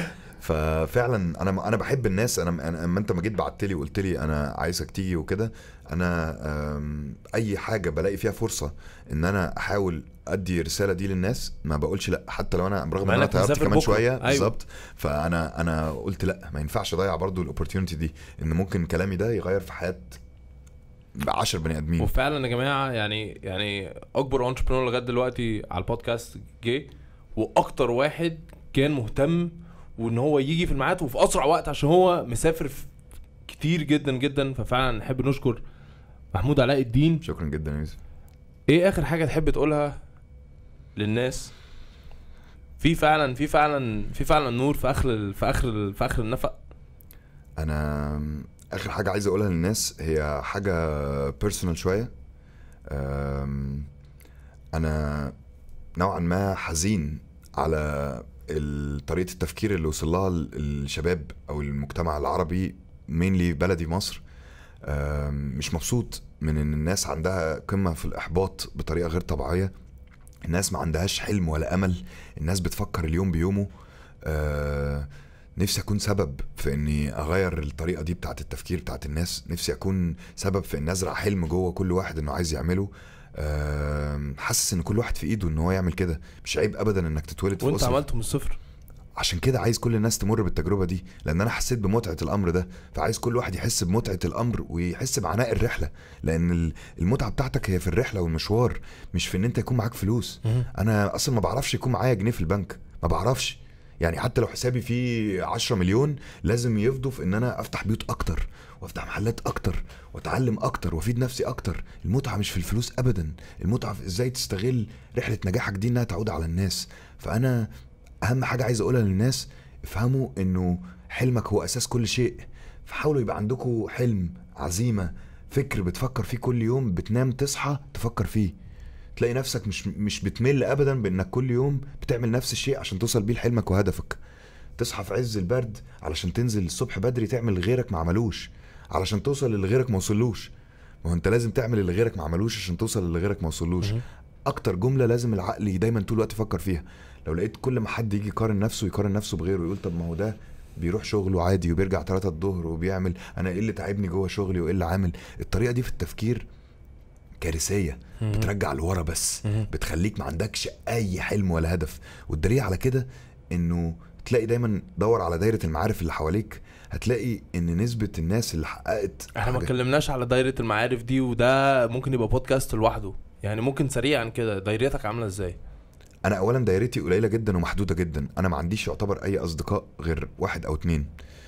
Speaker 1: ففعلا انا انا بحب الناس انا انا اما انت ما جيت بعت لي وقلت لي انا عايزك تيجي وكده انا أم، اي حاجه بلاقي فيها فرصه ان انا احاول ادي الرساله دي للناس ما بقولش لا حتى لو انا برغم
Speaker 3: مع
Speaker 1: ان انا
Speaker 3: إنك
Speaker 1: طيرت
Speaker 3: مسافر
Speaker 1: كمان
Speaker 3: بكرة.
Speaker 1: شويه
Speaker 3: أيوة.
Speaker 1: بالظبط فانا انا قلت لا ما ينفعش اضيع برضو الاوبورتيونيتي دي ان ممكن كلامي ده يغير في حياه 10 بني ادمين
Speaker 3: وفعلا يا جماعه يعني يعني اكبر انتربرنور لغايه دلوقتي على البودكاست جه واكتر واحد كان مهتم وان هو يجي في الميعاد وفي اسرع وقت عشان هو مسافر في كتير جدا جدا ففعلا نحب نشكر محمود علاء الدين
Speaker 1: شكرا جدا يا يوسف
Speaker 3: ايه اخر حاجه تحب تقولها للناس في فعلا في فعلا في فعلا نور في اخر ال- في اخر ال- في اخر النفق
Speaker 1: انا اخر حاجه عايز اقولها للناس هي حاجه بيرسونال شويه أم، انا نوعا ما حزين على ال- طريقه التفكير اللي وصل لها ال- الشباب او المجتمع العربي مينلي بلدي مصر أم، مش مبسوط من ان الناس عندها قمه في الاحباط بطريقه غير طبيعيه الناس ما عندهاش حلم ولا امل الناس بتفكر اليوم بيومه أه نفسي اكون سبب في اني اغير الطريقه دي بتاعت التفكير بتاعت الناس نفسي اكون سبب في ان ازرع حلم جوه كل واحد انه عايز يعمله أم، حاسس ان كل واحد في ايده ان هو يعمل كده مش عيب ابدا انك تتولد في
Speaker 3: وانت
Speaker 1: اسره
Speaker 3: عملته من الصفر
Speaker 1: عشان كده عايز كل الناس تمر بالتجربه دي لان انا حسيت بمتعه الامر ده فعايز كل واحد يحس بمتعه الامر ويحس بعناء الرحله لان ال- المتعه بتاعتك هي في الرحله والمشوار مش في ان انت يكون معاك فلوس انا اصلا ما بعرفش يكون معايا جنيه في البنك ما بعرفش يعني حتى لو حسابي فيه 10 مليون لازم يفضوا في ان انا افتح بيوت اكتر وافتح محلات اكتر واتعلم اكتر وافيد نفسي اكتر المتعه مش في الفلوس ابدا المتعه في ازاي تستغل رحله نجاحك دي انها تعود على الناس فانا اهم حاجه عايز اقولها للناس افهموا انه حلمك هو اساس كل شيء فحاولوا يبقى عندكم حلم عزيمه فكر بتفكر فيه كل يوم بتنام تصحى تفكر فيه تلاقي نفسك مش مش بتمل ابدا بانك كل يوم بتعمل نفس الشيء عشان توصل بيه لحلمك وهدفك تصحى في عز البرد علشان تنزل الصبح بدري تعمل اللي غيرك ما عملوش علشان توصل للي غيرك ما وصلوش ما هو انت لازم تعمل اللي غيرك ما عملوش عشان توصل للي غيرك ما وصلوش
Speaker 3: مهم.
Speaker 1: اكتر جمله لازم العقل دايما طول الوقت يفكر فيها لو لقيت كل ما حد يجي يقارن نفسه يقارن نفسه بغيره يقول طب ما هو ده بيروح شغله عادي وبيرجع 3 الظهر وبيعمل انا ايه اللي تعبني جوه شغلي وايه اللي عامل الطريقه دي في التفكير كارثيه بترجع لورا بس
Speaker 3: مهم.
Speaker 1: بتخليك ما عندكش اي حلم ولا هدف والدليل على كده انه تلاقي دايما دور على دايره المعارف اللي حواليك هتلاقي ان نسبه الناس اللي حققت
Speaker 3: احنا ما
Speaker 1: حاجة-
Speaker 3: اتكلمناش على دايره المعارف دي وده ممكن يبقى بودكاست لوحده يعني ممكن سريعا كده دايرتك عامله ازاي
Speaker 1: انا اولا دايرتي قليله جدا ومحدوده جدا انا ما عنديش يعتبر اي اصدقاء غير واحد او اتنين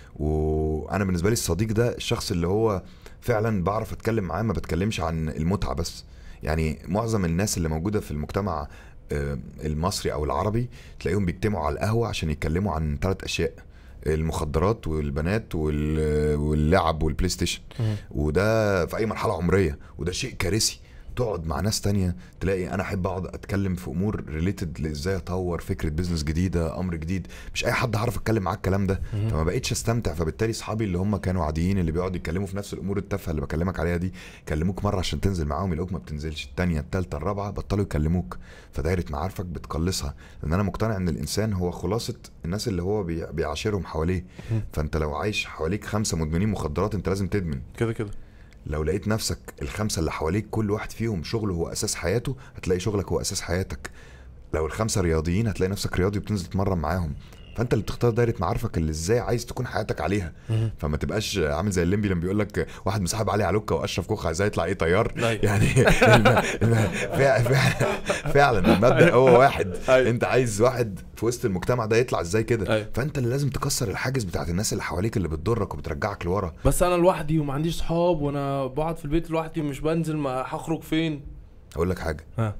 Speaker 1: وانا بالنسبه لي الصديق ده الشخص اللي هو فعلا بعرف اتكلم معاه ما بتكلمش عن المتعه بس يعني معظم الناس اللي موجوده في المجتمع آه، المصري او العربي تلاقيهم بيجتمعوا على القهوه عشان يتكلموا عن ثلاث اشياء المخدرات والبنات وال- واللعب والبلاي ستيشن وده في اي مرحله عمريه وده شيء كارثي تقعد مع ناس تانية تلاقي انا احب اقعد اتكلم في امور ريليتد لازاي اطور فكره بيزنس جديده امر جديد مش اي حد هعرف اتكلم معاه الكلام ده فما بقتش استمتع فبالتالي اصحابي اللي هم كانوا عاديين اللي بيقعدوا يتكلموا في نفس الامور التافهه اللي بكلمك عليها دي كلموك مره عشان تنزل معاهم يلاقوك ما بتنزلش التانية التالتة الرابعه بطلوا يكلموك فدايره معارفك بتقلصها لان انا مقتنع ان الانسان هو خلاصه الناس اللي هو بي- بيعاشرهم حواليه فانت لو عايش حواليك خمسه مدمنين مخدرات انت لازم تدمن
Speaker 3: كده كده
Speaker 1: لو لقيت نفسك الخمسه اللي حواليك كل واحد فيهم شغله هو اساس حياته هتلاقي شغلك هو اساس حياتك لو الخمسه رياضيين هتلاقي نفسك رياضي وبتنزل تتمرن معاهم فانت اللي بتختار دايره معارفك اللي ازاي عايز تكون حياتك عليها فما تبقاش عامل زي الليمبي لما بيقول لك واحد مصاحب علي علوكه واشرف كوخ عايز يطلع ايه طيار
Speaker 3: أيوة.
Speaker 1: يعني الم... الم... فع- فع- فعلا المبدا هو واحد
Speaker 3: أيوة.
Speaker 1: انت عايز واحد في وسط المجتمع ده يطلع ازاي كده
Speaker 3: أيوة.
Speaker 1: فانت اللي لازم تكسر الحاجز بتاعت الناس اللي حواليك اللي بتضرك وبترجعك لورا
Speaker 3: بس انا لوحدي وما عنديش صحاب وانا بقعد في البيت لوحدي ومش بنزل ما هخرج فين
Speaker 1: اقول لك حاجه
Speaker 3: ها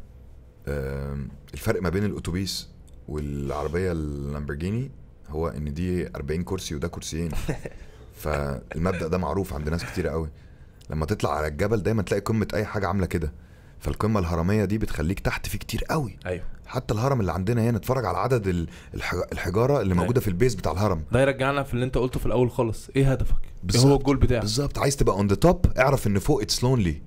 Speaker 1: آم، الفرق ما بين الاتوبيس والعربيه اللامبرجيني هو ان دي 40 كرسي وده كرسيين فالمبدا ده معروف عند ناس كتير قوي لما تطلع على الجبل دايما تلاقي قمه اي حاجه عامله كده فالقمه الهرميه دي بتخليك تحت في كتير قوي
Speaker 3: ايوه
Speaker 1: حتى الهرم اللي عندنا هنا اتفرج على عدد ال- الح- الحجاره اللي موجوده في البيز بتاع الهرم
Speaker 3: ده يرجعنا في اللي انت قلته في الاول خالص ايه هدفك ايه هو
Speaker 1: بالظبط.
Speaker 3: الجول بتاعك
Speaker 1: بالظبط عايز تبقى اون ذا توب اعرف ان فوق اتس لونلي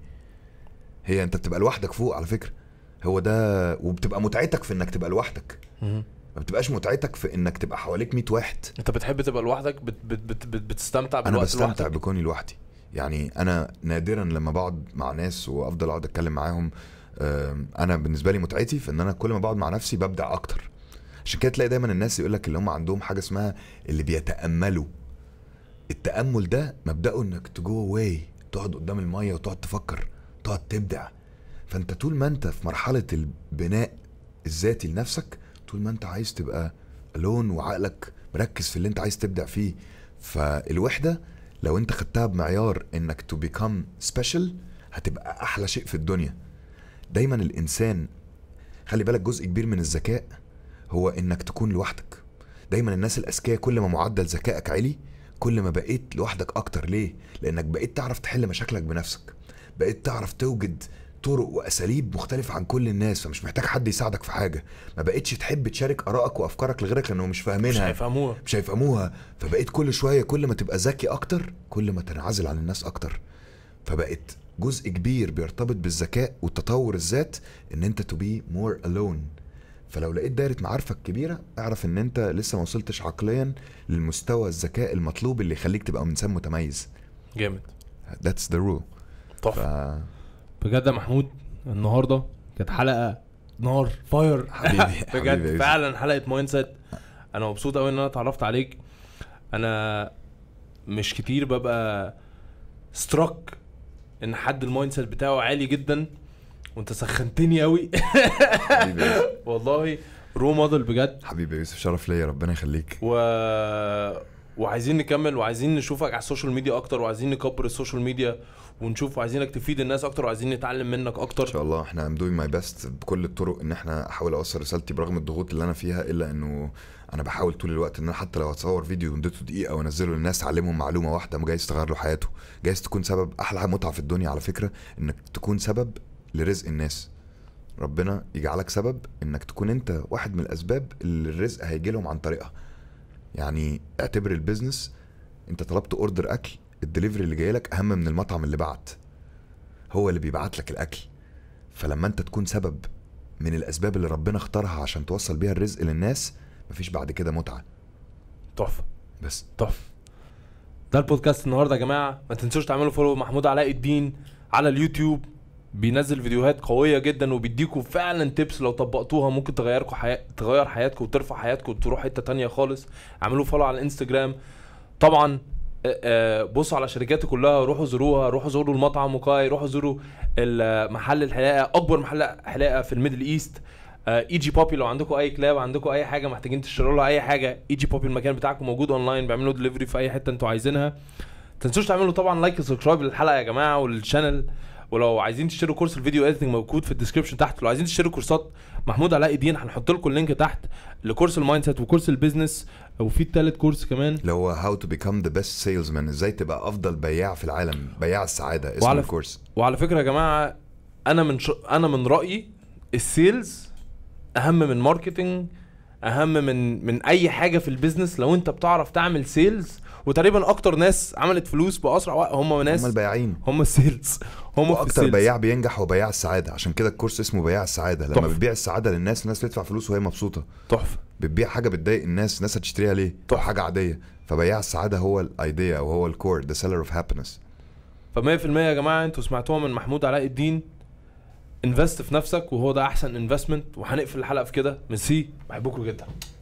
Speaker 1: هي انت بتبقى لوحدك فوق على فكره هو ده وبتبقى متعتك في انك تبقى لوحدك
Speaker 3: مهم.
Speaker 1: ما بتبقاش متعتك في انك تبقى حواليك 100 واحد
Speaker 3: انت بتحب تبقى لوحدك بت بت بت بت بتستمتع
Speaker 1: انا
Speaker 3: بالوقت
Speaker 1: بستمتع
Speaker 3: لوحدك
Speaker 1: بكوني لوحدي يعني انا نادرا لما بقعد مع ناس وافضل اقعد اتكلم معاهم آم، انا بالنسبه لي متعتي في ان انا كل ما بقعد مع نفسي ببدع اكتر عشان كده تلاقي دايما الناس يقول لك اللي هم عندهم حاجه اسمها اللي بيتاملوا التامل ده مبداه انك to go away تقعد قدام الميه وتقعد تفكر تقعد تبدع فانت طول ما انت في مرحله البناء الذاتي لنفسك طول ما انت عايز تبقى لون وعقلك مركز في اللي انت عايز تبدع فيه فالوحده لو انت خدتها بمعيار انك تو بيكم سبيشال هتبقى احلى شيء في الدنيا دايما الانسان خلي بالك جزء كبير من الذكاء هو انك تكون لوحدك دايما الناس الاذكياء كل ما معدل ذكائك عالي كل ما بقيت لوحدك اكتر ليه لانك بقيت تعرف تحل مشاكلك بنفسك بقيت تعرف توجد طرق واساليب مختلفه عن كل الناس فمش محتاج حد يساعدك في حاجه ما بقتش تحب تشارك ارائك وافكارك لغيرك لانهم مش
Speaker 3: مش
Speaker 1: فاهمينها
Speaker 3: هيفهموها
Speaker 1: مش هيفهموها فبقيت كل شويه كل ما تبقى ذكي اكتر كل ما تنعزل عن الناس اكتر فبقت جزء كبير بيرتبط بالذكاء والتطور الذات ان انت تو بي مور الون فلو لقيت دايره معارفك كبيره اعرف ان انت لسه ما وصلتش عقليا للمستوى الذكاء المطلوب اللي يخليك تبقى انسان متميز
Speaker 3: جامد
Speaker 1: that's the rule ف...
Speaker 3: تحفه بجد يا محمود النهارده كانت حلقه نار فاير
Speaker 1: حبيبي حبيبي يا
Speaker 3: بجد
Speaker 1: يوسف.
Speaker 3: فعلا حلقه مايند سيت انا مبسوط قوي ان انا اتعرفت عليك انا مش كتير ببقى ستروك ان حد المايند سيت بتاعه عالي جدا وانت سخنتني قوي
Speaker 1: حبيبي يا يوسف.
Speaker 3: والله رو موديل بجد
Speaker 1: حبيبي يا يوسف شرف ليا ربنا يخليك
Speaker 3: و... وعايزين نكمل وعايزين نشوفك على السوشيال ميديا اكتر وعايزين نكبر السوشيال ميديا ونشوف وعايزينك تفيد الناس اكتر وعايزين نتعلم منك
Speaker 1: ان
Speaker 3: اكتر
Speaker 1: شاء الله احنا I'm doing my best بكل الطرق ان احنا احاول اوصل رسالتي برغم الضغوط اللي انا فيها الا انه انا بحاول طول الوقت ان انا حتى لو هتصور فيديو اديته دقيقه وانزله للناس اعلمهم معلومه واحده جايز تغير له حياته جايز تكون سبب احلى متعه في الدنيا على فكره انك تكون سبب لرزق الناس ربنا يجعلك سبب انك تكون انت واحد من الاسباب اللي الرزق هيجي لهم عن طريقها يعني اعتبر البيزنس انت طلبت اوردر اكل الدليفري اللي جاي لك اهم من المطعم اللي بعت هو اللي بيبعت لك الاكل فلما انت تكون سبب من الاسباب اللي ربنا اختارها عشان توصل بيها الرزق للناس مفيش بعد كده متعه
Speaker 3: تحفه
Speaker 1: بس
Speaker 3: تحفه ده البودكاست النهارده يا جماعه ما تنسوش تعملوا فولو محمود علاء الدين على اليوتيوب بينزل فيديوهات قويه جدا وبيديكوا فعلا تيبس لو طبقتوها ممكن تغيركم حياة تغير حياتكم وترفع حياتكم وتروح حته تانية خالص اعملوا فولو على الانستجرام طبعا آه، آه، بصوا على شركاته كلها روحوا زوروها روحوا زوروا المطعم موكاي روحوا زوروا ال- محل الحلاقه اكبر محل حلاقه في الميدل ايست اي جي بوبي لو عندكم اي كلاب عندكم اي حاجه محتاجين تشتروا لها اي حاجه اي جي بوبي المكان بتاعكم موجود اونلاين بيعملوا دليفري في اي حته انتوا عايزينها تنسوش تعملوا طبعا لايك وسبسكرايب للحلقه يا جماعه وللشانل ولو عايزين تشتروا كورس الفيديو اديتنج موجود في الديسكربشن تحت لو عايزين تشتروا كورسات محمود علاء الدين هنحط لكم اللينك تحت لكورس المايند سيت وكورس البيزنس وفي التالت كورس كمان
Speaker 1: اللي هو هاو تو بيكم ذا بيست سيلزمان ازاي تبقى افضل بياع في العالم بياع السعاده اسمه
Speaker 3: وعلى-
Speaker 1: الكورس
Speaker 3: وعلى فكره يا جماعه انا من ش... انا من رايي السيلز اهم من ماركتنج اهم من من اي حاجه في البيزنس لو انت بتعرف تعمل سيلز وتقريبا اكتر ناس عملت فلوس باسرع وقت هم
Speaker 1: هم
Speaker 3: ناس
Speaker 1: البياعين
Speaker 3: هم السيلز هم في
Speaker 1: واكتر
Speaker 3: السيلز
Speaker 1: بياع بينجح هو بياع السعاده عشان كده الكورس اسمه بياع السعاده لما
Speaker 3: تحفة.
Speaker 1: بتبيع السعاده للناس الناس تدفع فلوس وهي مبسوطه
Speaker 3: تحفه
Speaker 1: بتبيع حاجه بتضايق الناس الناس هتشتريها ليه
Speaker 3: تحفة.
Speaker 1: او حاجه عاديه فبياع السعاده هو الايديا او هو الكور ذا سيلر اوف هابينس
Speaker 3: ف 100% يا جماعه انتوا سمعتوها من محمود علاء الدين انفست في نفسك وهو ده احسن انفستمنت وهنقفل الحلقه في كده ميرسي بحبكم جدا